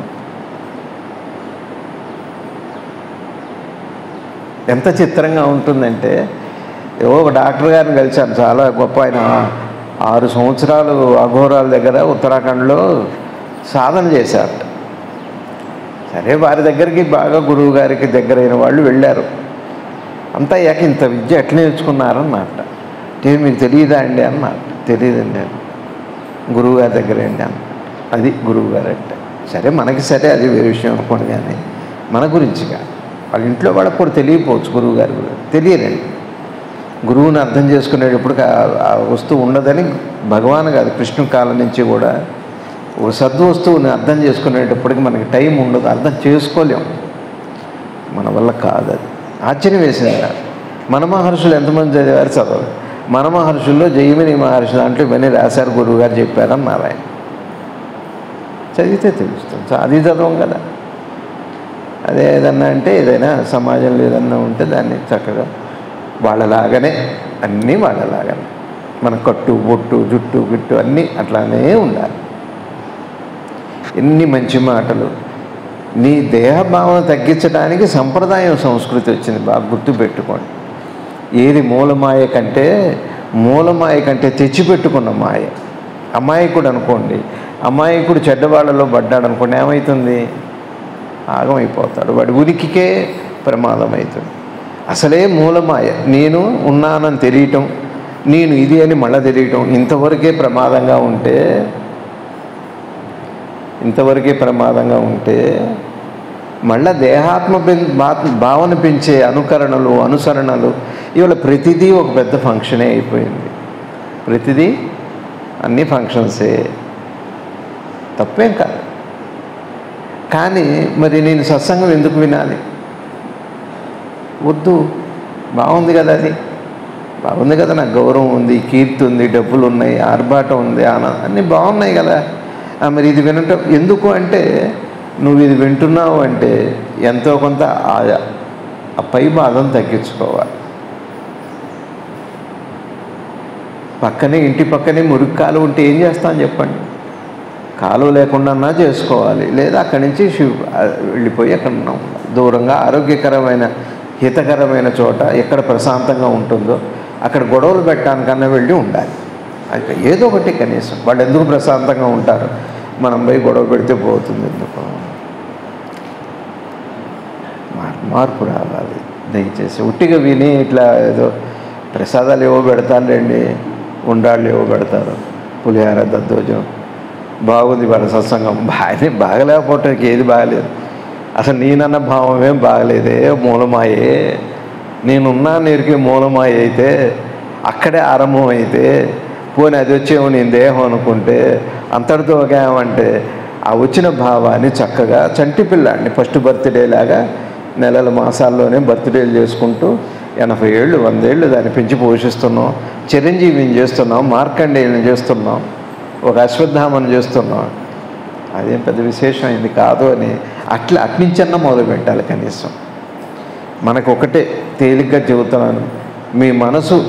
Speaker 1: ఎంత చిత్రంగా ఉంటుందంటే ఏవో ఒక డాక్టర్ గారిని కలిశాను చాలా గొప్ప ఆయన ఆరు సంవత్సరాలు అఘోరాల దగ్గర ఉత్తరాఖండ్లో సాధన చేశారట సరే వారి దగ్గరికి బాగా గురువు గారికి దగ్గరైన వాళ్ళు వెళ్ళారు అంతా అయ్యాక ఇంత విద్య ఎట్లా నేర్చుకున్నారన్నమాట అంటే మీకు తెలియదా అండి అన్నమాట తెలియదండి అని గురువు గారి దగ్గర అండి అన్న అది గురువు గారు అంటే సరే మనకి సరే అది వేరే విషయం అనుకోండి కానీ మన గురించి కాదు వాళ్ళ ఇంట్లో వాళ్ళకి కూడా తెలియకపోవచ్చు గురువు గారి గురించి తెలియదండి గురువుని అర్థం చేసుకునేటప్పుడు ఆ- ఆ వస్తువు ఉండదని భగవాన్ కాదు కృష్ణ కాలం నుంచి కూడా ఒక సద్వస్తువుని అర్థం చేసుకునేటప్పటికి మనకి టైం ఉండదు అర్థం చేసుకోలేం మన వల్ల కాదు అది ఆశ్చర్యం వేసింది నాకు మన మహర్షులు ఎంతమంది చదివారు చదవరు మన మహర్షుల్లో జైమిని మహర్షి దాంట్లో ఇవన్నీ రాశారు గురువు గారు చెప్పారన్నారు ఆయన చదివితే తెలుస్తుంది సో అది చదవం కదా అదే ఏదన్నా అంటే ఏదైనా సమాజంలో ఏదన్నా ఉంటే దాన్ని చక్కగా వాళ్ళలాగానే అన్నీ వాళ్ళలాగానే మన కట్టు బొట్టు జుట్టు గిట్టు అన్నీ అట్లానే ఉండాలి ఎన్ని మంచి మాటలు నీ దేహభావన తగ్గించడానికి సంప్రదాయం సంస్కృతి వచ్చింది బాగా గుర్తుపెట్టుకోండి ఏది మూలమాయ కంటే మూలమాయ కంటే తెచ్చిపెట్టుకున్న మాయ అమాయకుడు అనుకోండి అమాయకుడు చెడ్డవాళ్ళలో పడ్డాడు అనుకోండి ఏమవుతుంది ఆగమైపోతాడు వాడి ఉనికికే ప్రమాదం అవుతుంది అసలే మూలమాయ నేను ఉన్నానని తెలియటం నేను ఇది అని మళ్ళీ తెలియటం ఇంతవరకే ప్రమాదంగా ఉంటే ఇంతవరకే ప్రమాదంగా ఉంటే మళ్ళా దేహాత్మ పెం- భా- భావన పెంచే అనుకరణలు అనుసరణలు ఇవాళ ప్రతిదీ ఒక పెద్ద ఫంక్షనే అయిపోయింది ప్రతిదీ అన్ని ఫంక్షన్సే తప్పేం కాదు కానీ మరి నేను సత్సంగం ఎందుకు వినాలి వద్దు బాగుంది కదా అది బాగుంది కదా నాకు గౌరవం ఉంది కీర్తి ఉంది డబ్బులు ఉన్నాయి ఆర్భాటం ఉంది ఆనందం అన్నీ బాగున్నాయి కదా ఆ, మరి ఇది వినటం ఎందుకు అంటే నువ్వు ఇది వింటున్నావు అంటే ఎంతో కొంత ఆ- ఆ పై బాధం తగ్గించుకోవాలి పక్కనే ఇంటి పక్కనే మురికి కాలువ ఉంటే ఏం చేస్తాను చెప్పండి కాలువ లేకుండా చేసుకోవాలి లేదా అక్కడి నుంచి శివ్ వెళ్ళిపోయి అక్కడ ఉన్నాం దూరంగా ఆరోగ్యకరమైన హితకరమైన చోట ఎక్కడ ప్రశాంతంగా ఉంటుందో అక్కడ గొడవలు పెట్టడానికన్నా వెళ్ళి ఉండాలి అయితే ఏదో ఒకటి కనీసం వాళ్ళు ఎందుకు ప్రశాంతంగా ఉంటారు మనం పోయి గొడవ పెడితే పోతుంది ఎందుకు మార్- మార్పు రావాలి దయచేసి ఉట్టిగా విని ఇట్లా ఏదో ప్రసాదాలు ఏవో పెడతారులేండి ఉండాళ్ళు ఏవో పెడతారు పులిహార దద్దోజం బాగుంది వాళ్ళ సత్సంగం బాగానే బాగలేకపోవటానికి ఏది బాగలేదు అసలు నేనన్న భావం ఏం బాగలేదే మూలమాయే నేనున్నా నేరుకి మూలమాయ అయితే అక్కడే ఆరంభం అయితే పోనీ అది వచ్చేమో నేను దేహం అనుకుంటే అంతటితో ఒకేమంటే ఆ వచ్చిన భావాన్ని చక్కగా చంటి పిల్లాడిని ఫస్ట్ బర్త్డే లాగా నెలల మాసాల్లోనే బర్త్డేలు చేసుకుంటూ ఎనభై ఏళ్ళు వందేళ్ళు దాన్ని పెంచి పోషిస్తున్నాం చిరంజీవిని చేస్తున్నాం మార్కండేయుని చేస్తున్నాం ఒక అశ్వత్థామను చేస్తున్నాం అదేం పెద్ద విశేషమైంది కాదు అని అట్లా అట్నుంచన్నా మొదలు పెట్టాలి కనీసం మనకు ఒకటే తేలిగ్గా చెబుతున్నాను మీ మనసు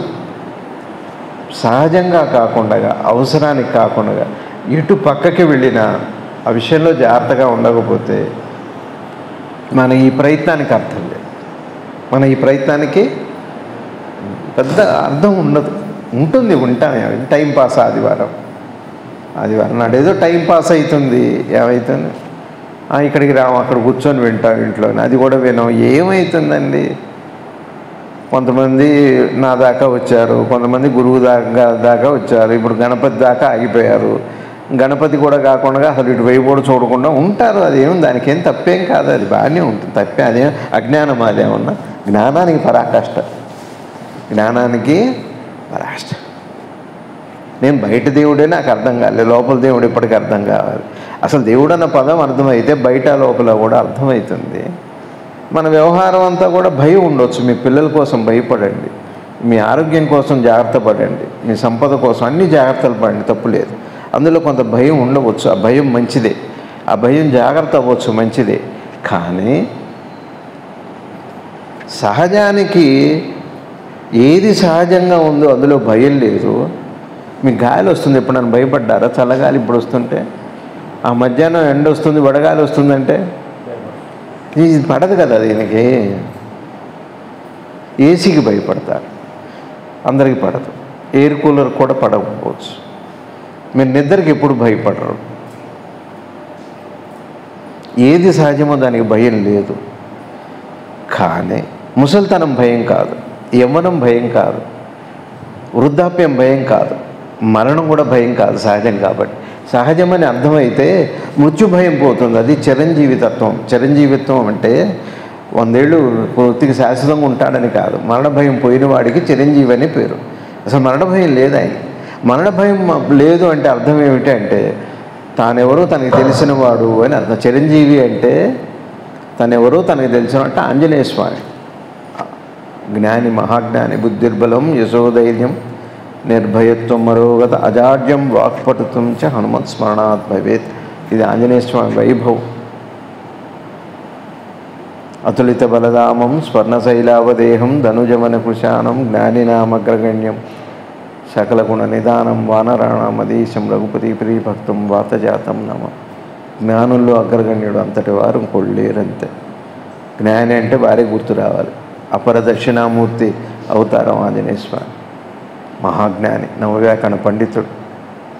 Speaker 1: సహజంగా కాకుండా అవసరానికి కాకుండా ఎటు పక్కకి వెళ్ళినా ఆ విషయంలో జాగ్రత్తగా ఉండకపోతే మన ఈ ప్రయత్నానికి అర్థం లేదు మన ఈ ప్రయత్నానికి పెద్ద అర్థం ఉండదు ఉంటుంది ఉంటాను టైం పాస్ ఆదివారం ఆదివారం నాడు ఏదో టైం పాస్ అవుతుంది ఏమవుతుంది ఆ, ఇక్కడికి రాము అక్కడ కూర్చొని వింటాం ఇంట్లో అది కూడా వినాం ఏమవుతుందండి కొంతమంది నా దాకా వచ్చారు కొంతమంది గురువు దాకా దాకా వచ్చారు ఇప్పుడు గణపతి దాకా ఆగిపోయారు గణపతి కూడా కాకుండా అసలు ఇటు వైపు కూడా చూడకుండా ఉంటారు అదేం దానికి ఏం తప్పేం కాదు అది బాగానే ఉంటుంది తప్పే అదేం అజ్ఞానం అదేమన్నా జ్ఞానానికి పరాకాష్ట జ్ఞానానికి పరాష్ట నేను బయట దేవుడే నాకు అర్థం కాలేదు లోపల దేవుడు ఇప్పటికీ అర్థం కావాలి అసలు దేవుడు అన్న పదం అర్థమైతే బయట లోపల కూడా అర్థమవుతుంది మన వ్యవహారం అంతా కూడా భయం ఉండొచ్చు మీ పిల్లల కోసం భయపడండి మీ ఆరోగ్యం కోసం జాగ్రత్త పడండి మీ సంపద కోసం అన్ని జాగ్రత్తలు పడండి తప్పు లేదు అందులో కొంత భయం ఉండవచ్చు ఆ భయం మంచిదే ఆ భయం జాగ్రత్త అవ్వచ్చు మంచిదే కానీ సహజానికి ఏది సహజంగా ఉందో అందులో భయం లేదు మీకు గాలి వస్తుంది ఇప్పుడు నన్ను భయపడ్డారా చల్లగాలి ఇప్పుడు వస్తుంటే ఆ మధ్యాహ్నం ఎండ వస్తుంది వడగాలి వస్తుందంటే ఇది పడదు కదా దీనికి ఏసీకి భయపడతారు అందరికీ పడదు ఎయిర్ కూలర్ కూడా పడకపోవచ్చు మీరు నిద్రకి ఎప్పుడు భయపడరు ఏది సహజమో దానికి భయం లేదు కానీ ముసలితనం భయం కాదు యవ్వనం భయం కాదు వృద్ధాప్యం భయం కాదు మరణం కూడా భయం కాదు సహజం కాబట్టి సహజమని అర్థమైతే మృత్యు భయం పోతుంది అది చిరంజీవితత్వం చిరంజీవిత్వం అంటే వందేళ్ళు పూర్తిగా శాశ్వతంగా ఉంటాడని కాదు మరణ భయం పోయిన వాడికి చిరంజీవి అని పేరు అసలు మరణ భయం లేదు ఆయన మరణ భయం లేదు అంటే అర్థం ఏమిటి అంటే తానెవరో తనకి తెలిసిన వాడు అని అర్థం చిరంజీవి అంటే తనెవరో తనకి తెలిసిన అంటే ఆంజనేయ స్వామి జ్ఞాని మహాజ్ఞాని బుద్ధిర్బలం యశోధైర్యం నిర్భయత్వం మరోగత అజాడ్యం వాక్పటుత్వం చ హనుమత్ స్మరణాత్ భవేత్ ఇది ఆంజనేయ స్వామి వైభవం అతులిత బలధామం స్వర్ణశైలావదేహం ధనుజమన కృశానం జ్ఞానినామగ్రగణ్యం సకల గుణ నిదానం వానరాణమదీశం రఘుపతి ప్రియభక్తం వాతజాతం నమ జ్ఞానుల్లో అగ్రగణ్యుడు అంతటి వారు కొళ్ళేరంతే జ్ఞాని అంటే వారే గుర్తు రావాలి అపర దక్షిణామూర్తి అవతారం ఆంజనేయ స్వామి మహాజ్ఞాని నవవ్యాకరణ పండితుడు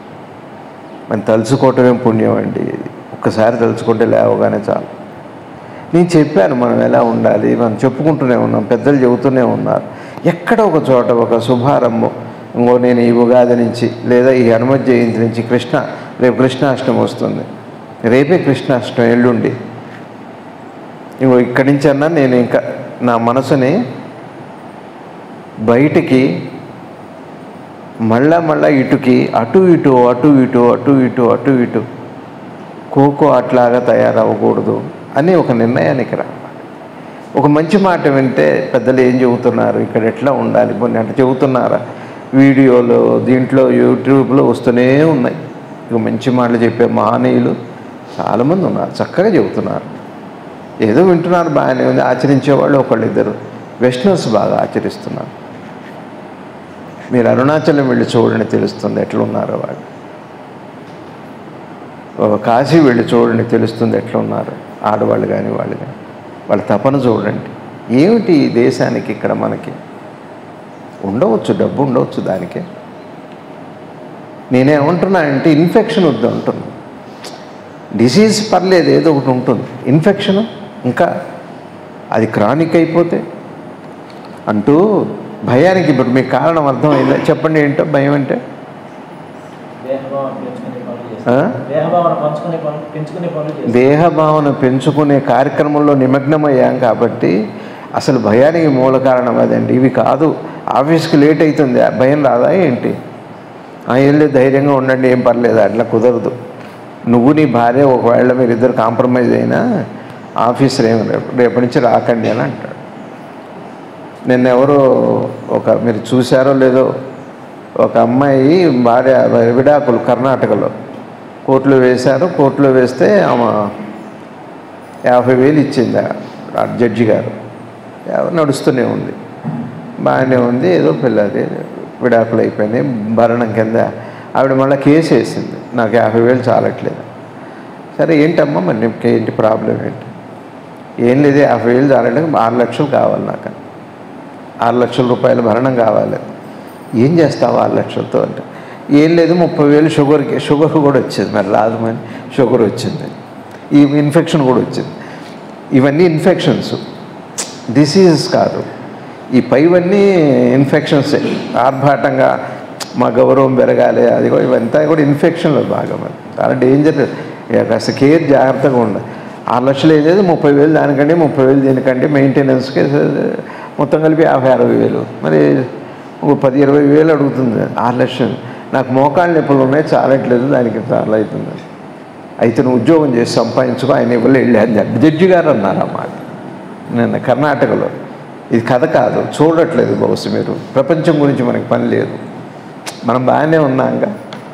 Speaker 1: మనం తలుచుకోవటమే పుణ్యం అండి ఒక్కసారి తలుచుకుంటే లేవగానే చాలు నేను చెప్పాను మనం ఎలా ఉండాలి మనం చెప్పుకుంటూనే ఉన్నాం పెద్దలు చెబుతూనే ఉన్నారు ఎక్కడ ఒక చోట ఒక శుభారంభం ఇంకో నేను ఈ ఉగాది నుంచి లేదా ఈ హనుమత్ జయంతి నుంచి కృష్ణ రేపు కృష్ణాష్టమి వస్తుంది రేపే కృష్ణాష్టమి ఎల్లుండి ఇంకో ఇక్కడి నుంచి అన్నా నేను ఇంకా నా మనసుని బయటికి మళ్ళా మళ్ళా ఇటుకి అటు ఇటు అటు ఇటు అటు ఇటు అటు ఇటు ఖోఖో అట్లాగా తయారవ్వకూడదు అని ఒక నిర్ణయానికి రావాలి ఒక మంచి మాట వింటే పెద్దలు ఏం చెబుతున్నారు ఇక్కడ ఎట్లా ఉండాలి కొన్ని అంటే చెబుతున్నారా వీడియోలో దీంట్లో యూట్యూబ్లో వస్తూనే ఉన్నాయి ఇక మంచి మాటలు చెప్పే మహనీయులు చాలామంది ఉన్నారు చక్కగా చెబుతున్నారు ఏదో వింటున్నారు బాగానే ఉంది ఆచరించేవాళ్ళు ఒకళ్ళు ఇద్దరు వెస్టర్న్స్ బాగా ఆచరిస్తున్నారు మీరు అరుణాచలం వెళ్ళి చూడండి తెలుస్తుంది ఎట్లా ఉన్నారో వాళ్ళు ఒక కాశీ వెళ్ళి చూడండి తెలుస్తుంది ఎట్లా ఉన్నారు ఆడవాళ్ళు కానీ వాళ్ళు కానీ వాళ్ళ తపన చూడండి ఏమిటి ఈ దేశానికి ఇక్కడ మనకి ఉండవచ్చు డబ్బు ఉండవచ్చు దానికి నేనేమంటున్నా అంటే ఇన్ఫెక్షన్ వద్దు అంటున్నా డిసీజ్ పర్లేదు ఏదో ఒకటి ఉంటుంది ఇన్ఫెక్షన్ ఇంకా అది క్రానిక్ అయిపోతే అంటూ భయానికి ఇప్పుడు మీకు కారణం అర్థమైందా చెప్పండి ఏంటో భయం అంటే
Speaker 2: దేహభావన పెంచుకునే పనులు
Speaker 1: ఆ?
Speaker 2: చేస్తారు దేహభావన పంచుకునే పనులు పెంచుకునే పనులు చేస్తారు
Speaker 1: దేహభావన పెంచుకునే కార్యక్రమంలో నిమగ్నమయ్యాం కాబట్టి అసలు భయానికి మూల కారణం అదండి ఇవి కాదు ఆఫీస్కి లేట్ అవుతుంది ఆ భయం రాదా ఏంటి ఆ, ఏం లేదు ధైర్యంగా ఉండండి ఏం పర్లేదు అట్లా కుదరదు నువ్వు నీ భార్య ఒకవేళ మీరు ఇద్దరు కాంప్రమైజ్ అయినా ఆఫీస్ రేపు రేపటి నుంచి రాకండి అని అంటాడు నిన్న ఎవరో ఒక మీరు చూశారో లేదో ఒక అమ్మాయి భార్య విడాకులు కర్ణాటకలో కోర్టులో వేశారు కోర్టులో వేస్తే ఆమె యాభై వేలు ఇచ్చింది ఆ- ఆ జడ్జి గారు యా- నడుస్తూనే ఉంది బాగానే ఉంది ఏదో పిల్లది విడాకులు అయిపోయినాయి భరణం కింద ఆవిడ మళ్ళీ కేసు వేసింది నాకు యాభై వేలు చాలట్లేదు సరే ఏంటమ్మా మరి నీకు ఏంటి ప్రాబ్లం ఏంటి ఏం లేదు యాభై వేలు చాలంటే ఆరు లక్షలు కావాలి నాకు ఆరు లక్షల రూపాయల భరణం కావాలి ఏం చేస్తావు ఆరు లక్షలతో అంటే ఏం లేదు ముప్పై వేలు షుగర్కి షుగర్ కూడా వచ్చింది మరి రాదు మరి షుగర్ వచ్చింది ఈ ఇన్ఫెక్షన్ కూడా వచ్చింది ఇవన్నీ ఇన్ఫెక్షన్స్ డిసీజెస్ కాదు ఈ పైవన్నీ ఇన్ఫెక్షన్సే ఆర్భాటంగా మా గౌరవం పెరగాలి అది కూడా ఇవంతా కూడా ఇన్ఫెక్షన్లు బాగా మరి చాలా డేంజర్ ఇక కాస్త కేర్ జాగ్రత్తగా ఉండాలి ఆరు లక్షలు ఏదైతే ముప్పై వేలు దానికంటే ముప్పై వేలు దీనికంటే మెయింటెనెన్స్కి మొత్తం కలిపి యాభై అరవై వేలు మరి ఒక పది ఇరవై వేలు అడుగుతుంది ఆరు లక్షలు నాకు మోకాళ్ళ నొప్పులు ఉన్నాయి చాలట్లేదు దానికి చాలా అవుతుంది అయితే నువ్వు ఉద్యోగం చేసి సంపాదించుకో ఆయన ఇవ్వలే వెళ్ళి జడ్జి గారు అన్నారు అన్నమాట నిన్న కర్ణాటకలో ఇది కథ కాదు చూడట్లేదు బహుశా మీరు ప్రపంచం గురించి మనకి పని లేదు మనం బాగానే ఉన్నాంగా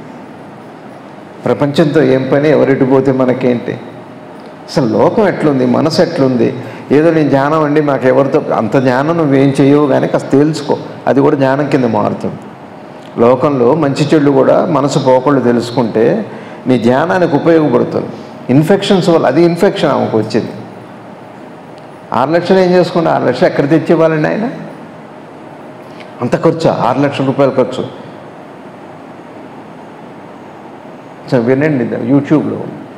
Speaker 1: ప్రపంచంతో ఏం పని ఎవరిటి పోతే మనకేంటి అసలు లోకం ఎట్లుంది మనసు ఎట్లుంది ఏదో నేను ధ్యానం అండి మాకు ఎవరితో అంత ధ్యానం నువ్వేం చేయవు కానీ కాస్త తేల్చుకో అది కూడా ధ్యానం కింద మారుతుంది లోకంలో మంచి చెడు కూడా మనసు పోకుండా తెలుసుకుంటే నీ ధ్యానానికి ఉపయోగపడుతుంది ఇన్ఫెక్షన్స్ వల్ల అది ఇన్ఫెక్షన్ ఆమెకు వచ్చింది ఆరు లక్షలు ఏం చేసుకుంటే ఆరు లక్షలు ఎక్కడ తెచ్చివ్వాలండి ఆయన అంత ఖర్చు ఆరు లక్షల రూపాయల ఖర్చు సో వినండి ఇది యూట్యూబ్లో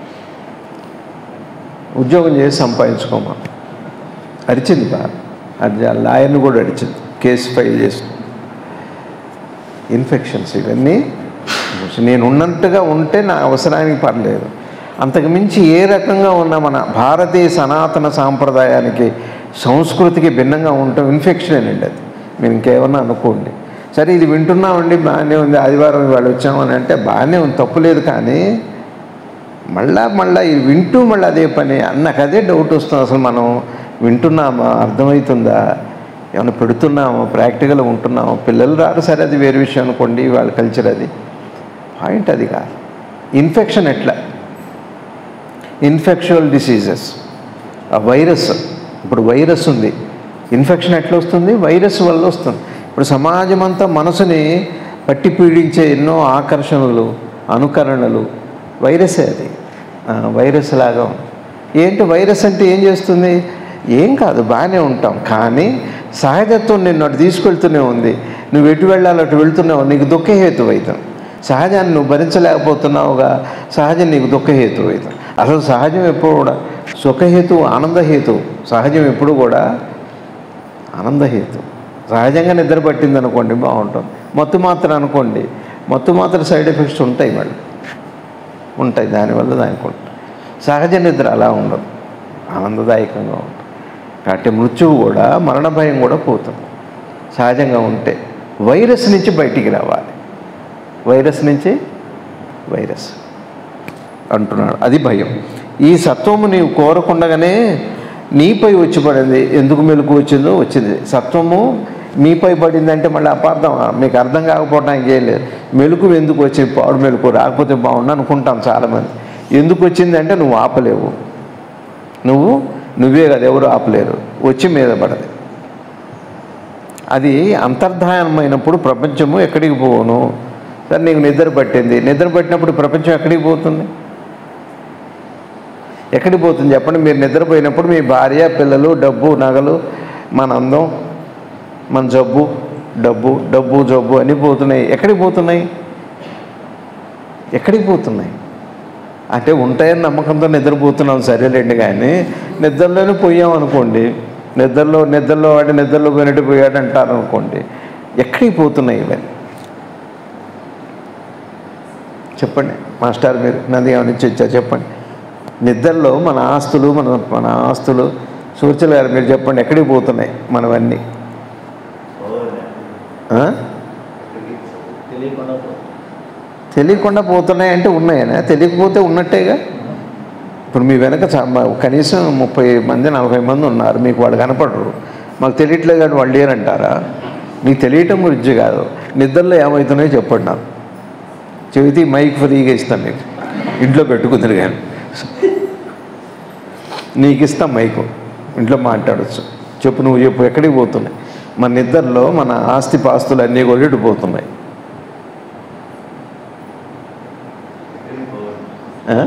Speaker 1: ఉద్యోగం చేసి సంపాదించుకోమా అరిచింది బాగా అది ఆ లాయర్ని కూడా అడిచింది కేసు ఫైల్ చేసి ఇన్ఫెక్షన్స్ ఇవన్నీ నేను ఉన్నట్టుగా ఉంటే నా అవసరానికి పర్లేదు అంతకు మించి ఏ రకంగా ఉన్న మన భారతీయ సనాతన సాంప్రదాయానికి సంస్కృతికి భిన్నంగా ఉండటం ఇన్ఫెక్షన్ అండి అది మీరు ఇంకేమన్నా అనుకోండి సరే ఇది వింటున్నామండి బాగానే ఉంది ఆదివారం ఇవాళ వచ్చామని అంటే బాగానే ఉంది తప్పులేదు కానీ మళ్ళా మళ్ళా ఇది వింటూ మళ్ళీ అదే పని నాకు అదే డౌట్ వస్తుంది అసలు మనం వింటున్నామా అర్థమవుతుందా ఏమైనా పెడుతున్నామా ప్రాక్టికల్ ఉంటున్నామా పిల్లలు రారు సరే అది వేరే విషయం అనుకోండి వాళ్ళ కల్చర్ అది పాయింట్ అది కాదు ఇన్ఫెక్షన్ ఎట్లా ఇన్ఫెక్షువల్ డిసీజెస్ ఆ వైరస్ ఇప్పుడు వైరస్ ఉంది ఇన్ఫెక్షన్ ఎట్లా వస్తుంది వైరస్ వల్ల వస్తుంది ఇప్పుడు సమాజం అంతా మనసుని పట్టి పీడించే ఎన్నో ఆకర్షణలు అనుకరణలు వైరసే అది ఆ, వైరస్ లాగా ఉంది. ఏంటి వైరస్ అంటే ఏం చేస్తుంది ఏం కాదు బాగానే ఉంటాం కానీ సహజత్వం నిన్ను అటు తీసుకెళ్తూనే ఉంది నువ్వు ఎటు వెళ్ళాలో అటు వెళ్తున్నావు నీకు దుఃఖహేతు అవుతాం సహజాన్ని నువ్వు భరించలేకపోతున్నావుగా సహజం నీకు దుఃఖహేతు అవుతాం అసలు సహజం ఎప్పుడు కూడా సుఖహేతు ఆనందహేతు సహజం ఎప్పుడు కూడా ఆనందహేతు సహజంగా నిద్ర పట్టింది అనుకోండి బాగుంటుంది మత్తు మాత్ర అనుకోండి మత్తు మాత్ర సైడ్ ఎఫెక్ట్స్ ఉంటాయి మళ్ళీ ఉంటాయి దానివల్ల దానికి ఉంటాయి సహజ నిద్ర అలా ఉండదు ఆనందదాయకంగా ఉంటుంది కాబట్టి మృత్యువు కూడా మరణ భయం కూడా పోతుంది సహజంగా ఉంటే వైరస్ నుంచి బయటికి రావాలి వైరస్ నుంచి వైరస్ అంటున్నాడు అది భయం ఈ సత్వము నీవు కోరకుండగానే నీపై వచ్చి పడింది ఎందుకు మెలకు వచ్చిందో వచ్చింది సత్వము మీపై పడింది అంటే మళ్ళీ అపార్థం మీకు అర్థం కాకపోవడానికి ఏం లేదు మెలకు ఎందుకు వచ్చింది పాడు మెలకు రాకపోతే బాగుండు అనుకుంటాం చాలామంది ఎందుకు వచ్చింది అంటే నువ్వు ఆపలేవు నువ్వు నువ్వే కదా ఎవరు ఆపలేరు వచ్చి మీద పడది అది అంతర్ధానమైనప్పుడు ప్రపంచము ఎక్కడికి పోను సరే నీకు నిద్ర పట్టింది నిద్ర పట్టినప్పుడు ప్రపంచం ఎక్కడికి పోతుంది ఎక్కడికి పోతుంది చెప్పండి మీరు నిద్రపోయినప్పుడు మీ భార్య పిల్లలు డబ్బు నగలు మన అందం మన జబ్బు డబ్బు డబ్బు జబ్బు అన్నీ పోతున్నాయి ఎక్కడికి పోతున్నాయి ఎక్కడికి పోతున్నాయి అంటే ఉంటాయని నమ్మకంతో నిద్రపోతున్నాం సరేలేండి కానీ నిద్రలోనే పోయాం అనుకోండి నిద్రలో నిద్రలో వాడి నిద్రలో పోయినట్టు పోయాడు అంటారు అనుకోండి ఎక్కడికి పోతున్నాయి ఇవన్నీ చెప్పండి మాస్టర్ మీరు నది నుంచి వచ్చా చెప్పండి నిద్రలో మన ఆస్తులు మన మన ఆస్తులు సూర్చులు గారు మీరు చెప్పండి ఎక్కడికి పోతున్నాయి మనవన్నీ ఆ?
Speaker 2: తెలియకుండా పో-
Speaker 1: తెలియకుండా పోతున్నాయి అంటే ఉన్నాయనా తెలియకపోతే ఉన్నట్టేగా ఇప్పుడు మీ వెనక చా- మ- కనీసం ముప్పై మంది నలభై మంది ఉన్నారు మీకు వాళ్ళు కనపడరు మాకు తెలియట్లేదు కానీ వాళ్ళు లేరంటారా మీకు తెలియటం గురించి కాదు నిద్రలో ఏమవుతున్నాయో చెప్పండి నాకు చెబితే ఈ మైక్ ఫ్రీగా ఇస్తాను మీకు ఇంట్లో పెట్టుకుందరు కానీ నీకు ఇస్తాం మైకు ఇంట్లో మాట్లాడచ్చు చెప్పు నువ్వు చెప్పు ఎక్కడికి పోతున్నాయి మన నిద్రలో మన ఆస్తి పాస్తులు అన్నీ కూడా ఇటు పోతున్నాయి ఆ?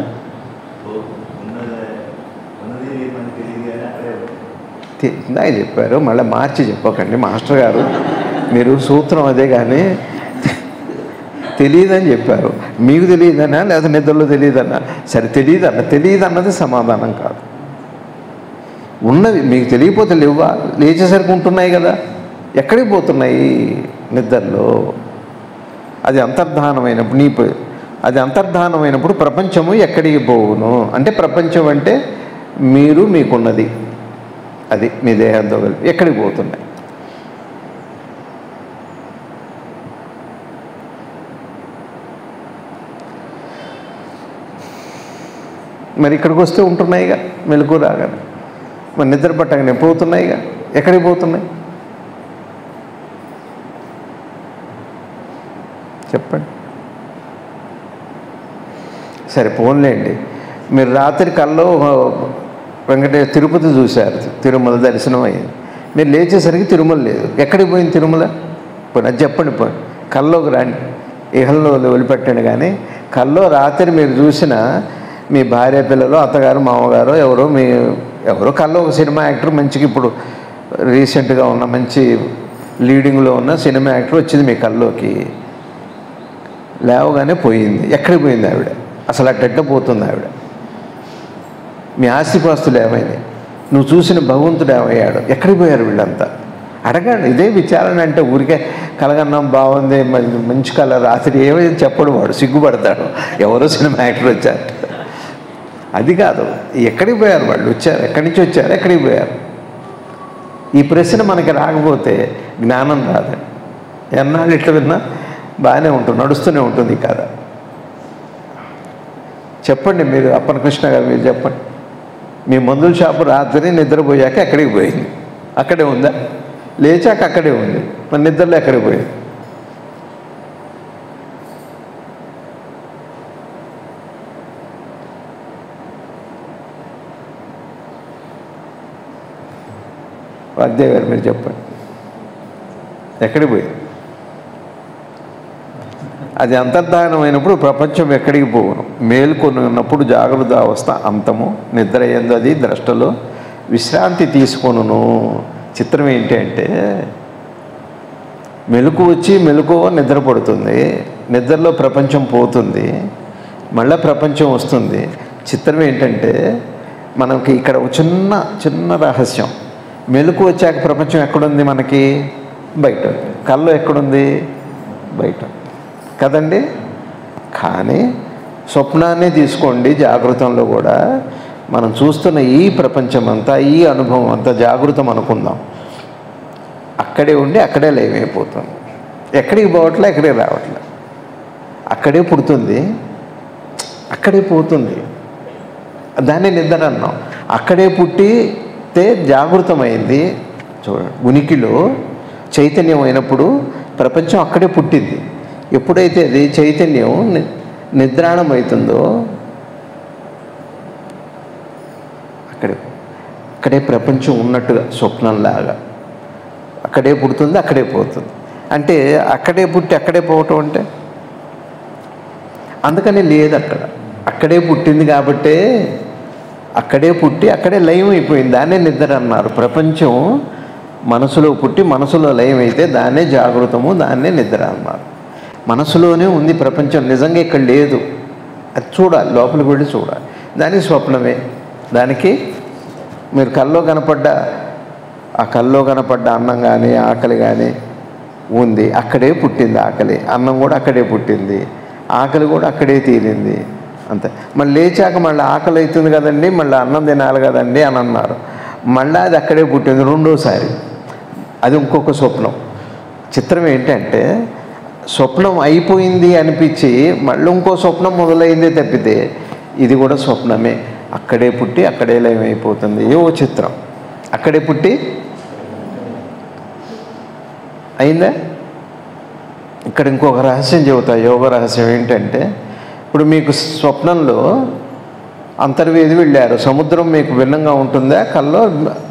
Speaker 1: తి- ఇందాక చెప్పారు మళ్ళీ మార్చి చెప్పకండి మాస్టర్ గారు మీరు సూత్రం అదే కానీ తెలియదని చెప్పారు మీకు తెలియదనా లేదా నిద్రలో తెలియదన్నా సరే తెలియదన్న తెలియదు అన్నది సమాధానం కాదు ఉన్నది మీకు తెలియకపోతే లేవా లేచేసరికి ఉంటున్నాయి కదా ఎక్కడికి పోతున్నాయి నిద్రలో అది అంతర్ధానమైనప్పుడు నీ ప- అది అంతర్ధానమైనప్పుడు ప్రపంచము ఎక్కడికి పోవును అంటే ప్రపంచం అంటే మీరు మీకున్నది అది మీ దేహంతో కలిపి ఎక్కడికి పోతున్నాయి మరి ఇక్కడికి వస్తే ఉంటున్నాయిగా మెలకు రాగానే మరి నిద్ర పట్టగానే పోతున్నాయిగా ఎక్కడికి పోతున్నాయి చెప్పండి సరే పోన్లేండి మీరు రాత్రి కల్లో వెంకటే తిరుపతి చూశారు తిరుమల దర్శనం అయ్యింది మీరు లేచేసరికి తిరుమల లేదు ఎక్కడికి పోయింది తిరుమల పోనీ అది చెప్పండి పోయి కల్లోకి రాండి ఇహల్లో వదిలిపెట్టండి కానీ కల్లో రాత్రి మీరు చూసిన మీ భార్య పిల్లలు అత్తగారు మామగారు ఎవరో మీ ఎవరో కల్లో ఒక సినిమా యాక్టర్ మంచిగా ఇప్పుడు రీసెంట్గా ఉన్న మంచి లీడింగ్లో ఉన్న సినిమా యాక్టర్ వచ్చింది మీ కల్లోకి లేవగానే పోయింది ఎక్కడికి పోయింది ఆవిడ అసలు అట్టెట్ట పోతుంది ఆవిడ మీ ఆస్తిపాస్తులు ఏమైంది నువ్వు చూసిన భగవంతుడు ఏమయ్యాడు ఎక్కడికి పోయారు వీళ్ళంతా అడగండి ఇదే విచారణ అంటే ఊరికే కలగన్నాం బాగుంది మంచి- మంచి కళ రాత్రి ఏమైంది చెప్పడు వాడు సిగ్గుపడతాడు ఎవరో సినిమా యాక్టర్ వచ్చారు అది కాదు ఎక్కడికి పోయారు వాళ్ళు వచ్చారు ఎక్కడి నుంచి వచ్చారు ఎక్కడికి పోయారు ఈ ప్రశ్న మనకి రాకపోతే జ్ఞానం రాదండి ఎన్నాళ్ళు ఇట్లా విన్నా బాగానే ఉంటుంది నడుస్తూనే ఉంటుంది ఈ కథ చెప్పండి మీరు అప్పన కృష్ణ గారు మీరు చెప్పండి మీ మందుల షాపు రాత్రి నిద్రపోయాక ఎక్కడికి పోయింది అక్కడే ఉందా లేచాక అక్కడే ఉంది మరి నిద్రలో ఎక్కడికి పోయింది వాగ్దేవ్ గారు మీరు చెప్పండి ఎక్కడికి పోయింది అది అంతర్ధానమైనప్పుడు ప్రపంచం ఎక్కడికి పోవును మేల్కొని ఉన్నప్పుడు జాగ్రత్త అవస్థ అంతము నిద్ర అయ్యింది అది ద్రష్టలో విశ్రాంతి తీసుకొనును చిత్రం ఏంటి అంటే మెలకు వచ్చి మెలకు నిద్ర పడుతుంది నిద్రలో ప్రపంచం పోతుంది మళ్ళీ ప్రపంచం వస్తుంది చిత్రం ఏంటంటే మనకి ఇక్కడ ఒక చిన్న చిన్న రహస్యం మెలకు వచ్చాక ప్రపంచం ఎక్కడుంది మనకి బయట కళ్ళు ఎక్కడుంది బయట కదండి కానీ స్వప్నాన్ని తీసుకోండి జాగృతంలో కూడా మనం చూస్తున్న ఈ ప్రపంచం అంతా ఈ అనుభవం అంతా జాగృతం అనుకుందాం అక్కడే ఉండి అక్కడే లేవైపోతుంది ఎక్కడికి పోవట్లే ఎక్కడికి రావట్లే అక్కడే పుడుతుంది అక్కడే పోతుంది దాన్ని నిద్ర అన్నాం అక్కడే పుట్టితే జాగృతమైంది చూడండి ఉనికిలో చైతన్యం అయినప్పుడు ప్రపంచం అక్కడే పుట్టింది ఎప్పుడైతే అది చైతన్యం ని- నిద్రాణం అవుతుందో అక్కడే అక్కడే ప్రపంచం ఉన్నట్టుగా స్వప్నంలాగా అక్కడే పుడుతుంది అక్కడే పోతుంది అంటే అక్కడే పుట్టి అక్కడే పోవటం అంటే అందుకని లేదు అక్కడ అక్కడే పుట్టింది కాబట్టే అక్కడే పుట్టి అక్కడే లయం అయిపోయింది దాన్నే నిద్ర అన్నారు ప్రపంచం మనసులో పుట్టి మనసులో లయం అయితే దాన్నే జాగృతము దాన్నే నిద్ర అన్నారు మనసులోనే ఉంది ప్రపంచం నిజంగా ఇక్కడ లేదు అది చూడాలి లోపలికి వెళ్ళి చూడాలి దానికి స్వప్నమే దానికి మీరు కల్లో కనపడ్డ ఆ కల్లో కనపడ్డ అన్నం కానీ ఆకలి కానీ ఉంది అక్కడే పుట్టింది ఆకలి అన్నం కూడా అక్కడే పుట్టింది ఆకలి కూడా అక్కడే తీరింది అంతే మళ్ళీ లేచాక మళ్ళీ ఆకలి అవుతుంది కదండి మళ్ళీ అన్నం తినాలి కదండి అని అన్నారు మళ్ళీ అది అక్కడే పుట్టింది రెండోసారి అది ఇంకొక స్వప్నం చిత్రం ఏంటంటే స్వప్నం అయిపోయింది అనిపించి మళ్ళీ ఇంకో స్వప్నం మొదలైంది తప్పితే ఇది కూడా స్వప్నమే అక్కడే పుట్టి అక్కడే లయమైపోతుంది ఏ ఓ చిత్రం అక్కడే పుట్టి అయిందా ఇక్కడ ఇంకొక రహస్యం చెబుతా యోగ రహస్యం ఏంటంటే ఇప్పుడు మీకు స్వప్నంలో అంతర్వేది వెళ్ళారు సముద్రం మీకు భిన్నంగా ఉంటుందా కల్లో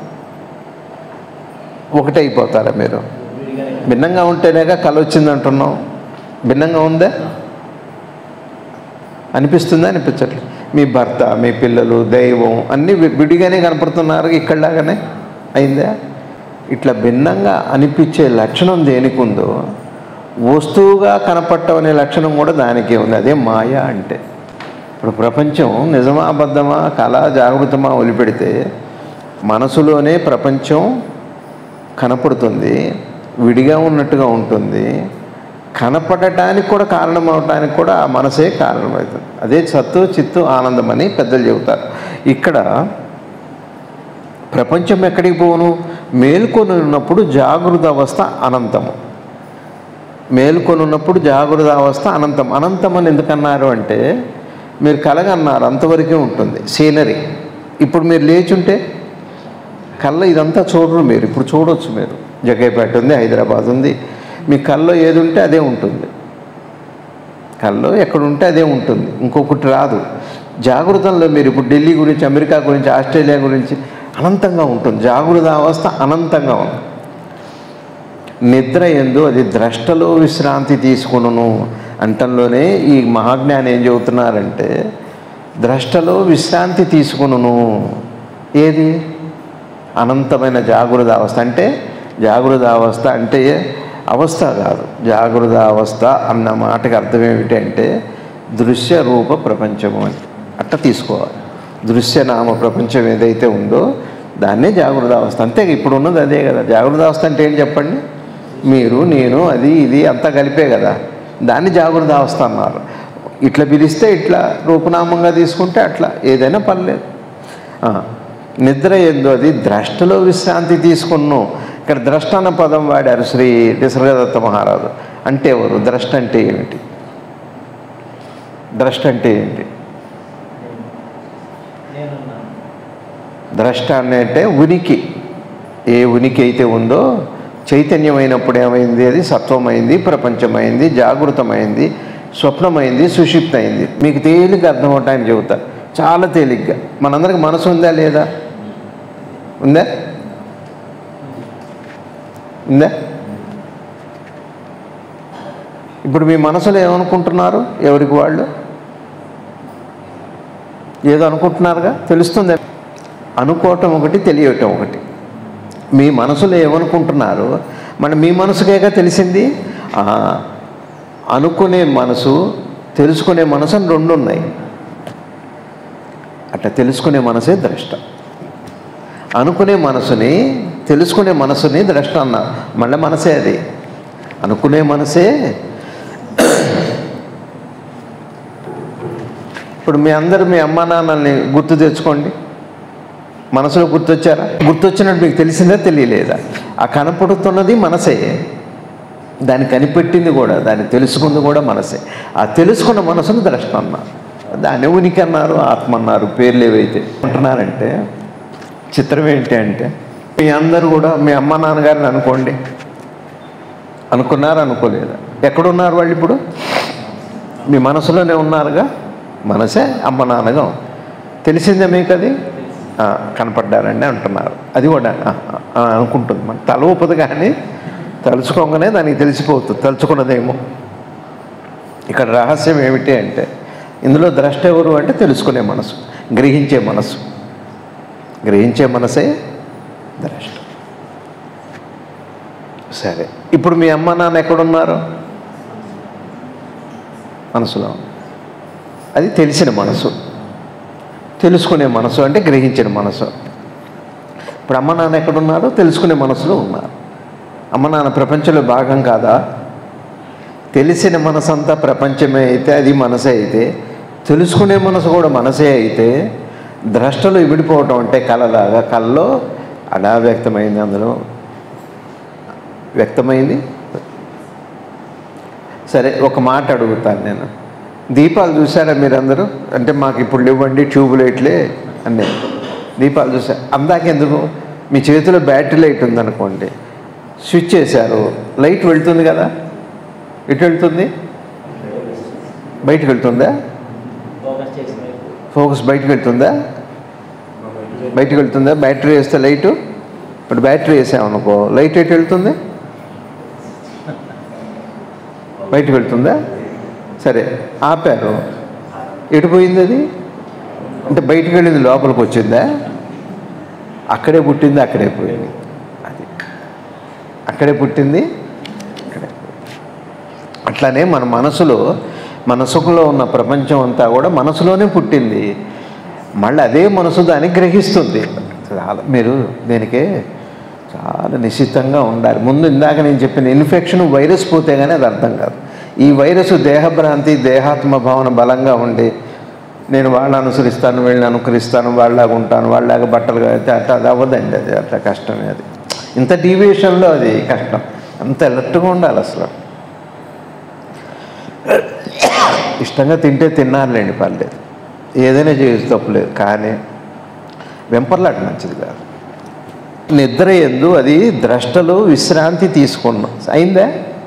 Speaker 1: ఒకటైపోతారా మీరు
Speaker 2: విడిగానే
Speaker 1: భిన్నంగా ఉంటేనేగా కళ వచ్చింది అంటున్నాం భిన్నంగా ఉందా అనిపిస్తుందా అనిపించట్లేదు మీ భర్త మీ పిల్లలు దైవం అన్నీ వి- విడిగానే కనపడుతున్నారు ఇక్కడలాగానే అయిందా ఇట్లా భిన్నంగా అనిపించే లక్షణం దేనికి ఉందో వస్తువుగా కనపడటం అనే లక్షణం కూడా దానికే ఉంది అదే మాయ అంటే ఇప్పుడు ప్రపంచం నిజమా అబద్ధమా కళ జాగృతమా వదిలిపెడితే మనసులోనే ప్రపంచం కనపడుతుంది విడిగా ఉన్నట్టుగా ఉంటుంది కనపడటానికి కూడా కారణం అవటానికి కూడా ఆ మనసే కారణమవుతుంది అదే సత్తు చిత్తు ఆనందం అని పెద్దలు చెబుతారు ఇక్కడ ప్రపంచం ఎక్కడికి పోను మేల్కొని ఉన్నప్పుడు జాగృత అవస్థ అనంతము మేల్కొని ఉన్నప్పుడు జాగృత అవస్థ అనంతం అనంతం అని ఎందుకన్నారు అంటే మీరు కలగన్నారు అంతవరకే ఉంటుంది సీనరీ ఇప్పుడు మీరు లేచుంటే కళ్ళ ఇదంతా చూడరు మీరు ఇప్పుడు చూడొచ్చు మీరు జగ్గైపేట ఉంది హైదరాబాద్ ఉంది మీ కళ్ళలో ఏది ఉంటే అదే ఉంటుంది కళ్ళలో ఎక్కడ ఉంటే అదే ఉంటుంది ఇంకొకటి రాదు జాగృతంలో మీరు ఇప్పుడు ఢిల్లీ గురించి అమెరికా గురించి ఆస్ట్రేలియా గురించి అనంతంగా ఉంటుంది జాగృత అవస్థ అనంతంగా ఉంది నిద్ర ఎందు అది ద్రష్టలో విశ్రాంతి తీసుకును అంటంలోనే ఈ మహాజ్ఞాని ఏం చెబుతున్నారంటే ద్రష్టలో విశ్రాంతి తీసుకును ఏది అనంతమైన జాగృత అవస్థ అంటే జాగృత అవస్థ అంటే అవస్థ కాదు జాగృత అవస్థ అన్న మాటకి అర్థం ఏమిటి అంటే దృశ్య రూప ప్రపంచము అని అట్ట తీసుకోవాలి దృశ్య నామ ప్రపంచం ఏదైతే ఉందో దాన్నే జాగృత అవస్థ అంతే ఇప్పుడు ఉన్నది అదే కదా జాగృత అవస్థ అంటే ఏంటి చెప్పండి మీరు నేను అది ఇది అంతా కలిపే కదా దాన్ని జాగృత అవస్థ అన్నారు ఇట్లా పిలిస్తే ఇట్లా రూపనామంగా తీసుకుంటే అట్లా ఏదైనా పర్లేదు ఆ, నిద్ర ఎందు అది ద్రష్టలో విశ్రాంతి తీసుకున్నాం ఇక్కడ ద్రష్ట అన్న పదం వాడారు శ్రీ నిసర్గదత్త మహారాజు అంటే ఎవరు ద్రష్ట అంటే ఏమిటి ద్రష్ట అంటే ఏంటి
Speaker 2: నేనున్నాను
Speaker 1: ద్రష్ట అంటే ఉనికి ఏ ఉనికి అయితే ఉందో చైతన్యమైనప్పుడు ఏమైంది అది సత్వమైంది ప్రపంచమైంది జాగృతమైంది స్వప్నమైంది సుషిప్తమైంది మీకు తేలిక అర్థం అవటానికి చెబుతా చాలా తేలిగ్గా మనందరికి మనసు ఉందా లేదా ఉందా ఉందా ఇప్పుడు మీ మనసులో ఏమనుకుంటున్నారు ఎవరికి వాళ్ళు ఏదో అనుకుంటున్నారుగా తెలుస్తుంది అనుకోవటం ఒకటి తెలియటం ఒకటి మీ మనసులో ఏమనుకుంటున్నారు మన మీ మనసుకేగా తెలిసింది ఆ, అనుకునే మనసు తెలుసుకునే మనసు అని రెండు ఉన్నాయి అట్లా తెలుసుకునే మనసే ద్రష్ట అనుకునే మనసుని తెలుసుకునే మనసుని ద్రష్ట అన్నారు మళ్ళీ మనసే అది అనుకునే మనసే ఇప్పుడు మీ అందరూ మీ అమ్మా నాన్నల్ని గుర్తు తెచ్చుకోండి మనసులో గుర్తొచ్చారా గుర్తొచ్చినట్టు మీకు తెలిసిందా తెలియలేదా ఆ కనపడుతున్నది మనసే దాన్ని కనిపెట్టింది కూడా దాన్ని తెలుసుకుంది కూడా మనసే ఆ తెలుసుకున్న మనసును ద్రష్ట అన్నారు దాన్ని ఉనికి అన్నారు ఆత్మ అన్నారు పేర్లు ఏవైతే అంటున్నారంటే చిత్రం ఏంటి అంటే మీ అందరూ కూడా మీ అమ్మ నాన్నగారిని అనుకోండి అనుకున్నారు అనుకోలేదా ఎక్కడున్నారు వాళ్ళు ఇప్పుడు మీ మనసులోనే ఉన్నారుగా మనసే అమ్మ నాన్నగా ఉంది. తెలిసిందే మీకు అది ఆ, కనపడ్డారండి అంటున్నారు అది కూడా ఆ, ఆ, అనుకుంటుంది మన తల ఊపదు కానీ తలుచుకోగానే దానికి తెలిసిపోతుంది తలుచుకున్నదేమో ఇక్కడ రహస్యం ఏమిటి అంటే ఇందులో ద్రష్ట ఎవరు అంటే తెలుసుకునే మనసు గ్రహించే మనసు గ్రహించే మనసే ద్రష్ట సరే ఇప్పుడు మీ అమ్మ నాన్న ఎక్కడున్నారు మనసులో అది తెలిసిన మనసు తెలుసుకునే మనసు అంటే గ్రహించిన మనసు ఇప్పుడు అమ్మ నాన్న ఎక్కడున్నారో తెలుసుకునే మనసులో ఉన్నారు అమ్మ నాన్న ప్రపంచంలో భాగం కాదా తెలిసిన మనసు అంతా ప్రపంచమే అయితే అది మనసే అయితే తెలుసుకునే మనసు కూడా మనసే అయితే ద్రష్టలు విడిపోవటం అంటే కళలాగా కళ్ళలో అలా వ్యక్తమైంది అందులో వ్యక్తమైంది సరే ఒక మాట అడుగుతాను నేను దీపాలు చూసారా మీరందరూ అంటే మాకు ఇప్పుడు ఇవ్వండి ట్యూబ్ లైట్లే అన్నీ దీపాలు చూసారు అందాకెందుకు మీ చేతిలో బ్యాటరీ లైట్ ఉందనుకోండి స్విచ్ చేశారు లైట్ వెళ్తుంది కదా ఎటు వెళ్తుంది బయటకు వెళ్తుందా
Speaker 2: ఫోకస్ చేసి వైపు
Speaker 1: ఫోకస్ బయటకు వెళ్తుందా బయటకు వెళ్తుందా బ్యాటరీ వేస్తే లైటు ఇప్పుడు బ్యాటరీ వేసామనుకో లైట్ ఎటు వెళ్తుంది బయటకు వెళ్తుందా సరే ఆపారు ఎటు పోయింది అది అంటే బయటకు వెళ్ళింది లోపలికి వచ్చిందా అక్కడే పుట్టింది అక్కడే పోయింది అది అక్కడే పుట్టింది అక్కడే అట్లానే మన మనసులో మనసులో ఉన్న ప్రపంచం అంతా కూడా మనసులోనే పుట్టింది మళ్ళీ అదే మనసు దాన్ని గ్రహిస్తుంది చాలా మీరు దీనికే చాలా నిశ్చితంగా ఉండాలి ముందు ఇందాక నేను చెప్పిన ఇన్ఫెక్షన్ వైరస్ పోతే కానీ అది అర్థం కాదు ఈ వైరస్ దేహభ్రాంతి దేహాత్మ భావన బలంగా ఉండి నేను వాళ్ళని అనుసరిస్తాను వీళ్ళని అనుకరిస్తాను వాళ్ళలాగా ఉంటాను వాళ్ళలాగా బట్టలు అయితే అట్లా అది అవ్వదండి అది అట్లా కష్టమే అది ఇంత డీవియేషన్లో అది కష్టం అంత ఎలర్ట్గా ఉండాలి అసలు ఇష్టంగా తింటే తిన్నారులేండి పర్లేదు ఏదైనా చేయొచ్చు తప్పులేదు కానీ వెంపర్లాట మంచిది కాదు నిద్ర ఎందు అది ద్రష్టలో విశ్రాంతి తీసుకున్నాం అయిందా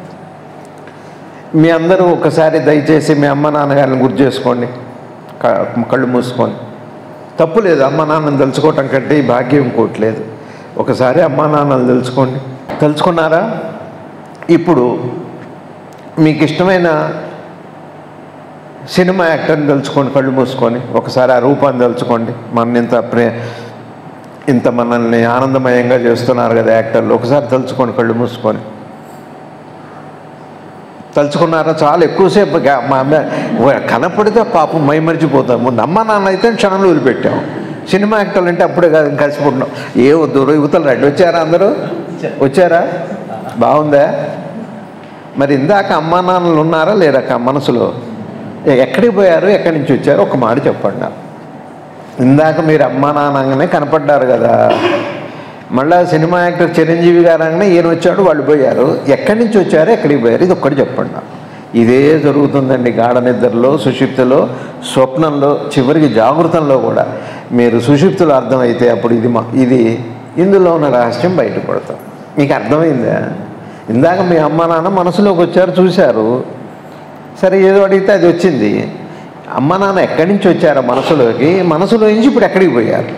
Speaker 1: మీ అందరూ ఒకసారి దయచేసి మీ అమ్మ నాన్నగారిని గుర్తు చేసుకోండి క- కళ్ళు మూసుకొని తప్పు లేదు అమ్మ నాన్నని తలుచుకోవటం కంటే ఈ భాగ్యం ఇంకోటి లేదు ఒకసారి అమ్మ నాన్నలు తెలుసుకోండి తెలుసుకున్నారా ఇప్పుడు మీకు ఇష్టమైన సినిమా యాక్టర్ని తలుచుకోండి కళ్ళు మూసుకొని ఒకసారి ఆ రూపాన్ని తలుచుకోండి మన ఇంత ప్రే ఇంత మనల్ని ఆనందమయంగా చేస్తున్నారు కదా యాక్టర్లు ఒకసారి తలుచుకోండి కళ్ళు మూసుకొని తలుచుకున్నారా చాలా ఎక్కువసేపు గా- మా అమ్మ కనపడితే పాపం మైమరిచిపోతాం ముందు అమ్మ నాన్న అయితే క్షణంలో వదిలిపెట్టాం సినిమా యాక్టర్లు అంటే అప్పుడే కాదు కలిసిపోతున్నాం ఏ వద్దు యువతలు రండి వచ్చారా అందరూ వచ్చారా బాగుందా మరి ఇందాక అమ్మా నాన్నలు ఉన్నారా లేరక్క మనసులో ఎ- ఎక్కడికి పోయారు ఎక్కడి నుంచి వచ్చారు ఒక మాట చెప్పండి నాకు. ఇందాక మీరు అమ్మా నాన్నగానే కనపడ్డారు కదా మళ్ళా సినిమా యాక్టర్ చిరంజీవి గారు అనగానే ఈయన వచ్చాడు వాళ్ళు పోయారు ఎక్కడి నుంచి వచ్చారో ఎక్కడికి పోయారు ఇది ఒక్కటి చెప్పండి నాకు. ఇదే జరుగుతుందండి గాఢ నిద్రలో సుషిప్తిలో స్వప్నంలో చివరికి జాగృతంలో కూడా మీరు సుషిప్తులు అర్థమైతే అప్పుడు ఇది మా ఇది ఇందులో ఉన్న రహస్యం బయటపడతాం మీకు అర్థమైందా ఇందాక మీ అమ్మ నాన్న మనసులోకి వచ్చారు చూశారు సరే ఏదో అడిగితే అది వచ్చింది అమ్మ నాన్న ఎక్కడి నుంచి వచ్చారో మనసులోకి మనసులో నుంచి ఇప్పుడు ఎక్కడికి పోయారు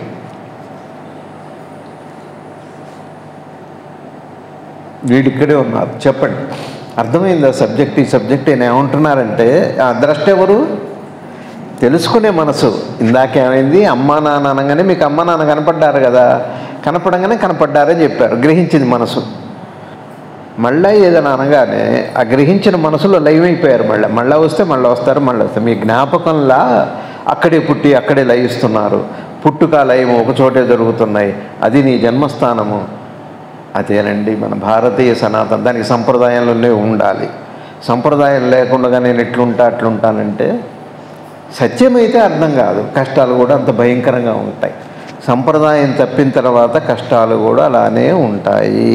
Speaker 1: వీడు ఇక్కడే ఉన్నారు చెప్పండి అర్థమైందా సబ్జెక్ట్ ఈ సబ్జెక్ట్ ఈయన ఏమంటున్నారంటే ఆ ద్రష్ట ఎవరు తెలుసుకునే మనసు ఇందాకేమైంది అమ్మా నాన్న అనగానే మీకు అమ్మ నాన్న కనపడ్డారు కదా కనపడంగానే కనపడ్డారని చెప్పారు గ్రహించింది మనసు మళ్ళీ ఏదైనా అనగానే ఆ గ్రహించిన మనసులో లైవ్ అయిపోయారు మళ్ళీ మళ్ళీ వస్తే మళ్ళీ వస్తారు మళ్ళీ వస్తారు మీ జ్ఞాపకంలా అక్కడే పుట్టి అక్కడే లయిస్తున్నారు పుట్టుక లయం ఒక చోటే జరుగుతున్నాయి అది నీ జన్మస్థానము అదేనండి మన భారతీయ సనాతన దానికి సంప్రదాయంలోనే ఉండాలి సంప్రదాయం లేకుండా నేను ఎట్లుంటా అట్లుంటానంటే సత్యమైతే అర్థం కాదు కష్టాలు కూడా అంత భయంకరంగా ఉంటాయి సంప్రదాయం తప్పిన తర్వాత కష్టాలు కూడా అలానే ఉంటాయి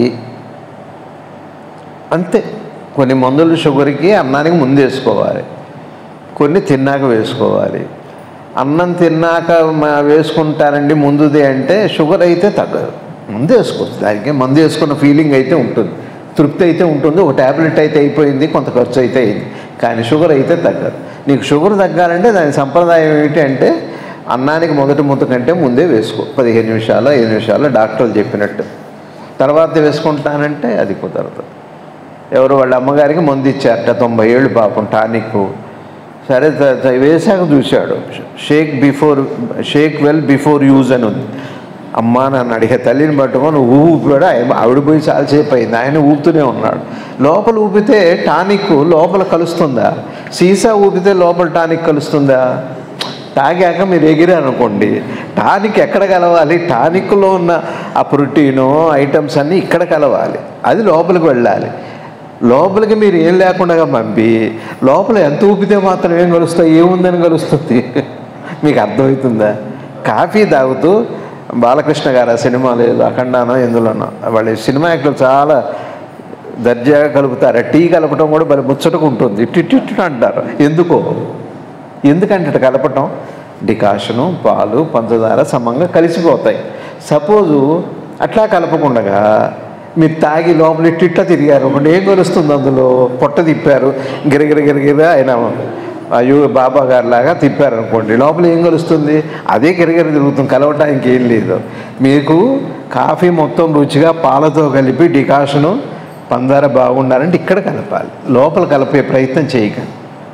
Speaker 1: అంతే కొన్ని మందులు షుగర్కి అన్నానికి ముందు వేసుకోవాలి కొన్ని తిన్నాక వేసుకోవాలి అన్నం తిన్నాక మ- వేసుకుంటానండి ముందుది అంటే షుగర్ అయితే తగ్గదు ముందు వేసుకోవచ్చు దానికి మందు వేసుకున్న ఫీలింగ్ అయితే ఉంటుంది తృప్తి అయితే ఉంటుంది ఒక ట్యాబ్లెట్ అయితే అయిపోయింది కొంత ఖర్చు అయితే అయింది కానీ షుగర్ అయితే తగ్గదు నీకు షుగర్ తగ్గాలంటే దాని సంప్రదాయం ఏంటి అంటే అన్నానికి మొదటి ముద్ద కంటే ముందే వేసుకో పదిహేను నిమిషాలు ఐదు నిమిషాలు డాక్టర్లు చెప్పినట్టు తర్వాత వేసుకుంటానంటే అది కుదరదు ఎవరు వాళ్ళ అమ్మగారికి మందు ఇచ్చారట తొంభై ఏళ్ళు పాపం టానిక్ సరే త- త- వేసాక చూశాడు shake before shake well before use అని ఉంది అమ్మ నన్ను అడిగే తల్లిని పట్టుకొని ఊపివాడు ఆయన ఆవిడ పోయి చాలాసేపు అయింది ఆయన ఊపుతూనే ఉన్నాడు లోపల ఊపితే టానిక్ లోపల కలుస్తుందా సీసా ఊపితే లోపల టానిక్ కలుస్తుందా తాగాక మీరు ఎగిరారనుకోండి టానిక్ ఎక్కడ కలవాలి టానిక్లో ఉన్న ఆ ప్రోటీను ఐటమ్స్ అన్నీ ఇక్కడ కలవాలి అది లోపలికి వెళ్ళాలి లోపలికి మీరు ఏం లేకుండా పంపి లోపల ఎంత ఊపితే మాత్రం ఏం కలుస్తాయి ఏముందని కలుస్తుంది మీకు అర్థమవుతుందా కాఫీ తాగుతూ బాలకృష్ణ గారు ఆ సినిమాలో ఏదో అఖండానో ఎందులోనో వాళ్ళ సినిమా యాక్టర్లు చాలా దర్జాగా కలుపుతారు టీ కలపడం కూడా మరి ముచ్చటకు ఉంటుంది ఇట్టిట్టు అంటారు ఎందుకో ఎందుకంటే ఇట్ట కలపటం డికాషను పాలు పంచదార సమంగా కలిసిపోతాయి సపోజు అట్లా కలపకుండగా మీరు తాగి లోపల ఇట్టిట్లా తిరిగారు ఒకటి ఏం కలుస్తుంది అందులో పొట్ట తిప్పారు గిరగిర గిరగిర ఆయన అయ్యో బాబా గారి లాగా తిప్పారు అనుకోండి లోపల ఏం కలుస్తుంది అదే గిరగిర తిరుగుతుంది కలవటానికి ఏం లేదు మీకు కాఫీ మొత్తం రుచిగా పాలతో కలిపి డికాషను పందార బాగుండాలంటే ఇక్కడ కలపాలి లోపల కలిపే ప్రయత్నం చేయకండి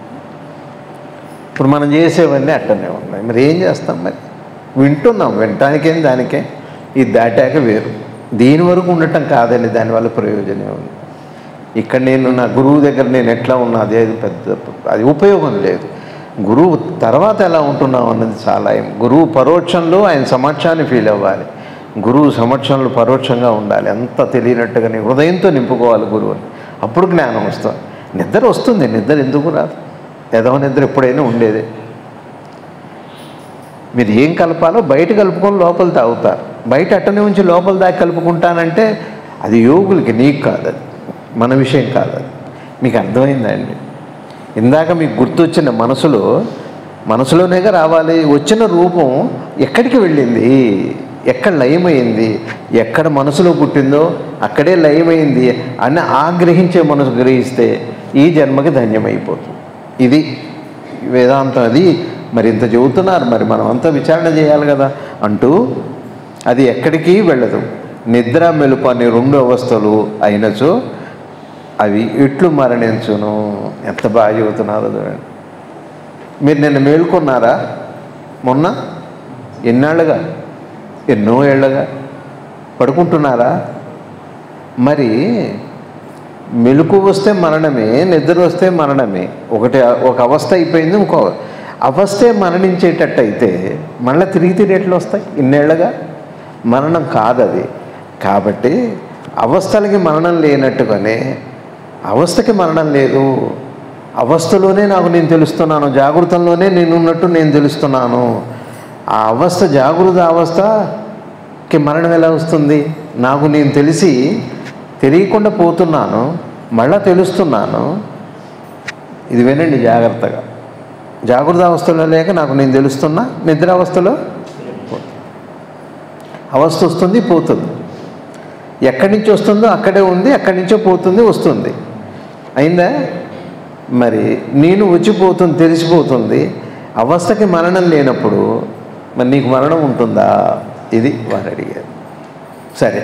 Speaker 1: ఇప్పుడు మనం చేసేవన్నీ అట్టనే ఉన్నాయి మరి ఏం చేస్తాం మరి వింటున్నాం వినటానికేం దానికే ఇది దాటాక వేరు దీని వరకు ఉండటం కాదండి దానివల్ల ప్రయోజనం ఉంది ఇక్కడ నేను నా గురువు దగ్గర నేను ఎట్లా ఉన్నా అదే పెద్ద అది ఉపయోగం లేదు గురువు తర్వాత ఎలా ఉంటున్నాం అన్నది చాలా ఏం గురువు పరోక్షంలో ఆయన సమక్షాన్ని ఫీల్ అవ్వాలి గురువు సమక్షంలో పరోక్షంగా ఉండాలి అంత తెలియనట్టుగా నీ హృదయంతో నింపుకోవాలి గురువుని అప్పుడు జ్ఞానం వస్తుంది నిద్ర వస్తుంది నిద్ర ఎందుకు రాదు ఎదవ నిద్ర ఎప్పుడైనా ఉండేదే మీరు ఏం కలపాలో బయట కలుపుకొని లోపల తాగుతారు బయట అట్టనే ఉంచి లోపల దాకా కలుపుకుంటానంటే అది యోగులకి నీకు కాదు అది మన విషయం కాదు అది మీకు అర్థమైందండి ఇందాక మీకు గుర్తొచ్చిన మనసులో మనసులోనేగా రావాలి వచ్చిన రూపం ఎక్కడికి వెళ్ళింది ఎక్కడ లయమైంది ఎక్కడ మనసులో పుట్టిందో అక్కడే లయమైంది అని ఆగ్రహించే మనసు గ్రహిస్తే ఈ జన్మకి ధన్యమైపోతుంది ఇది వేదాంతం అది మరి ఇంత చెబుతున్నారు మరి మనం అంతా విచారణ చేయాలి కదా అంటూ అది ఎక్కడికి వెళ్ళదు నిద్ర మెలుపు అనే రెండు అవస్థలు అయినచో అవి ఇట్లు మరణించును ఎంత బాగా చెబుతున్నారో చూడండి మీరు నిన్న మేల్కొన్నారా మొన్న ఎన్నాళ్ళుగా ఎన్నో ఏళ్ళగా పడుకుంటున్నారా మరి మెలకు వస్తే మరణమే నిద్ర వస్తే మరణమే ఒకటి ఒక అవస్థ అయిపోయింది ఇంకో అవస్థే మరణించేటట్టు అయితే మళ్ళీ తిరిగి తిరిగి ఎట్లా వస్తాయి ఇన్నేళ్ళగా మరణం కాదది కాబట్టి అవస్థలకి మరణం లేనట్టుగానే అవస్థకి మరణం లేదు అవస్థలోనే నాకు నేను తెలుస్తున్నాను జాగృతంలోనే నేను ఉన్నట్టు నేను తెలుస్తున్నాను ఆ అవస్థ జాగృత అవస్థకి మరణం ఎలా వస్తుంది నాకు నేను తెలిసి తెలియకుండా పోతున్నాను మళ్ళా తెలుస్తున్నాను ఇది వినండి జాగ్రత్తగా జాగృత అవస్థలో లేక నాకు నేను తెలుస్తున్నా నిద్ర అవస్థలో అవస్థ వస్తుంది పోతుంది ఎక్కడి నుంచి వస్తుందో అక్కడే ఉంది ఎక్కడి నుంచో పోతుంది వస్తుంది అయిందా మరి నేను వచ్చిపోతుంది తెలిసిపోతుంది అవస్థకి మరణం లేనప్పుడు మరి నీకు మరణం ఉంటుందా ఇది వారు అడిగారు సరే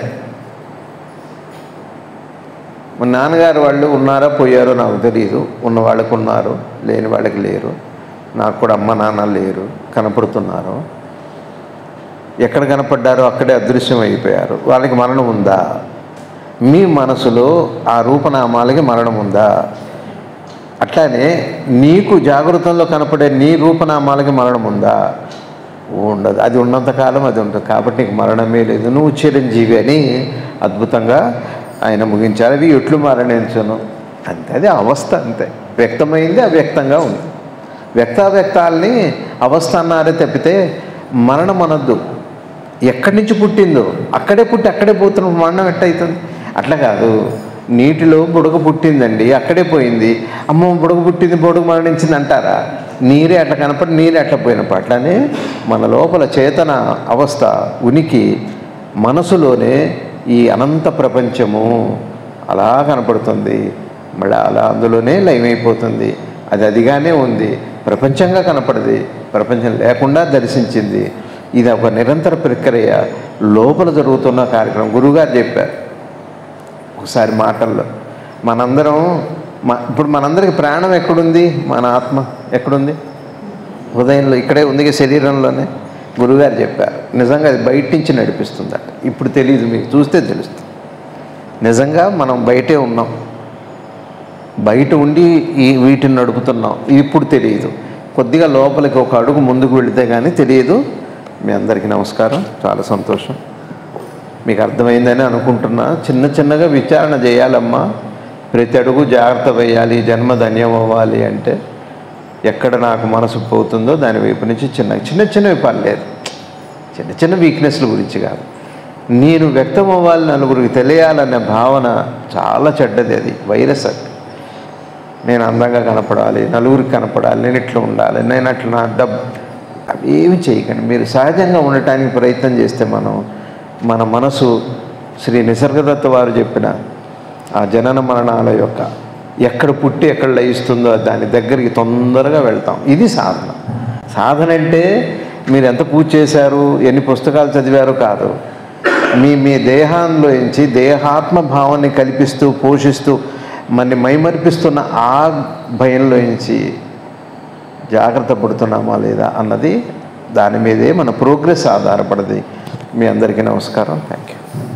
Speaker 1: మా నాన్నగారు వాళ్ళు ఉన్నారా పోయారో నాకు తెలియదు ఉన్న వాళ్ళకు ఉన్నారు లేని వాళ్ళకి లేరు నాకు కూడా అమ్మ నాన్న లేరు కనపడుతున్నారు ఎక్కడ కనపడ్డారో అక్కడే అదృశ్యం అయిపోయారు వాళ్ళకి మరణం ఉందా మీ మనసులో ఆ రూపనామాలకి మరణం ఉందా అట్లానే నీకు జాగృతంలో కనపడే నీ రూపనామాలకి మరణం ఉందా ఉండదు అది ఉన్నంతకాలం అది ఉంటుంది కాబట్టి నీకు మరణమే లేదు నువ్వు చిరంజీవి అని అద్భుతంగా ఆయన ముగించారు అవి ఎట్లు మరణించను అంతే అది అవస్థ అంతే వ్యక్తమైంది అవ్యక్తంగా ఉంది వ్యక్తావ్యక్తాలని అవస్థ అన్నారే తప్పితే మరణం అనొద్దు ఎక్కడి నుంచి పుట్టిందో అక్కడే పుట్టి అక్కడే పోతున్న మరణం ఎట్టయితుంది అట్లా కాదు నీటిలో బుడగ పుట్టిందండి అక్కడే పోయింది అమ్మ బుడగ పుట్టింది బుడగ మరణించింది అంటారా నీరే అట్లా కనపడి నీరే అట్లా పోయినప్పుడు అట్లానే మన లోపల చేతన అవస్థ ఉనికి మనసులోనే ఈ అనంత ప్రపంచము అలా కనపడుతుంది మళ్ళీ అలా అందులోనే లయమైపోతుంది అది అదిగానే ఉంది ప్రపంచంగా కనపడది ప్రపంచం లేకుండా దర్శించింది ఇది ఒక నిరంతర ప్రక్రియ లోపల జరుగుతున్న కార్యక్రమం గురువుగారు చెప్పారు ఒకసారి మాటల్లో మనందరం మ ఇప్పుడు మనందరికి ప్రాణం ఎక్కడుంది మన ఆత్మ ఎక్కడుంది హృదయంలో ఇక్కడే ఉంది ఇక శరీరంలోనే గురుగారు చెప్పారు నిజంగా అది బయట నుంచి నడిపిస్తుందట ఇప్పుడు తెలియదు మీకు చూస్తే తెలుస్తుంది నిజంగా మనం బయటే ఉన్నాం బయట ఉండి ఈ వీటిని నడుపుతున్నాం ఇది ఇప్పుడు తెలియదు కొద్దిగా లోపలికి ఒక అడుగు ముందుకు వెళితే కానీ తెలియదు మీ అందరికీ నమస్కారం చాలా సంతోషం మీకు అర్థమైందని అనుకుంటున్నా చిన్న చిన్నగా విచారణ చేయాలమ్మా ప్రతి అడుగు జాగ్రత్త వేయాలి జన్మ ధన్యం అవ్వాలి అంటే ఎక్కడ నాకు మనసు పోతుందో దాని వైపు నుంచి చిన్న చిన్న చిన్నవి పర్లేదు చిన్న చిన్న వీక్నెస్ల గురించి కాదు నేను వ్యక్తం అవ్వాలి నలుగురికి తెలియాలనే భావన చాలా చెడ్డది అది వైరస్ అది నేను అందంగా కనపడాలి నలుగురికి కనపడాలి నేను ఇట్లా ఉండాలి నేను అట్లా నా డబ్బు అవి ఏమి చేయకండి మీరు సహజంగా ఉండటానికి ప్రయత్నం చేస్తే మనం మన మనసు శ్రీ నిసర్గదత్త వారు చెప్పిన ఆ జనన మరణాల యొక్క ఎక్కడ పుట్టి ఎక్కడ లయిస్తుందో దాని దగ్గరికి తొందరగా వెళ్తాం ఇది సాధన సాధన అంటే మీరు ఎంత పూజ చేశారు ఎన్ని పుస్తకాలు చదివారు కాదు మీ మీ దేహంలో నుంచి దేహాత్మ భావాన్ని కల్పిస్తూ పోషిస్తూ మన మైమర్పిస్తున్న ఆ భయంలో నుంచి జాగ్రత్త పడుతున్నామా లేదా అన్నది దాని మీదే మన ప్రోగ్రెస్ ఆధారపడది మీ అందరికీ నమస్కారం థ్యాంక్ యూ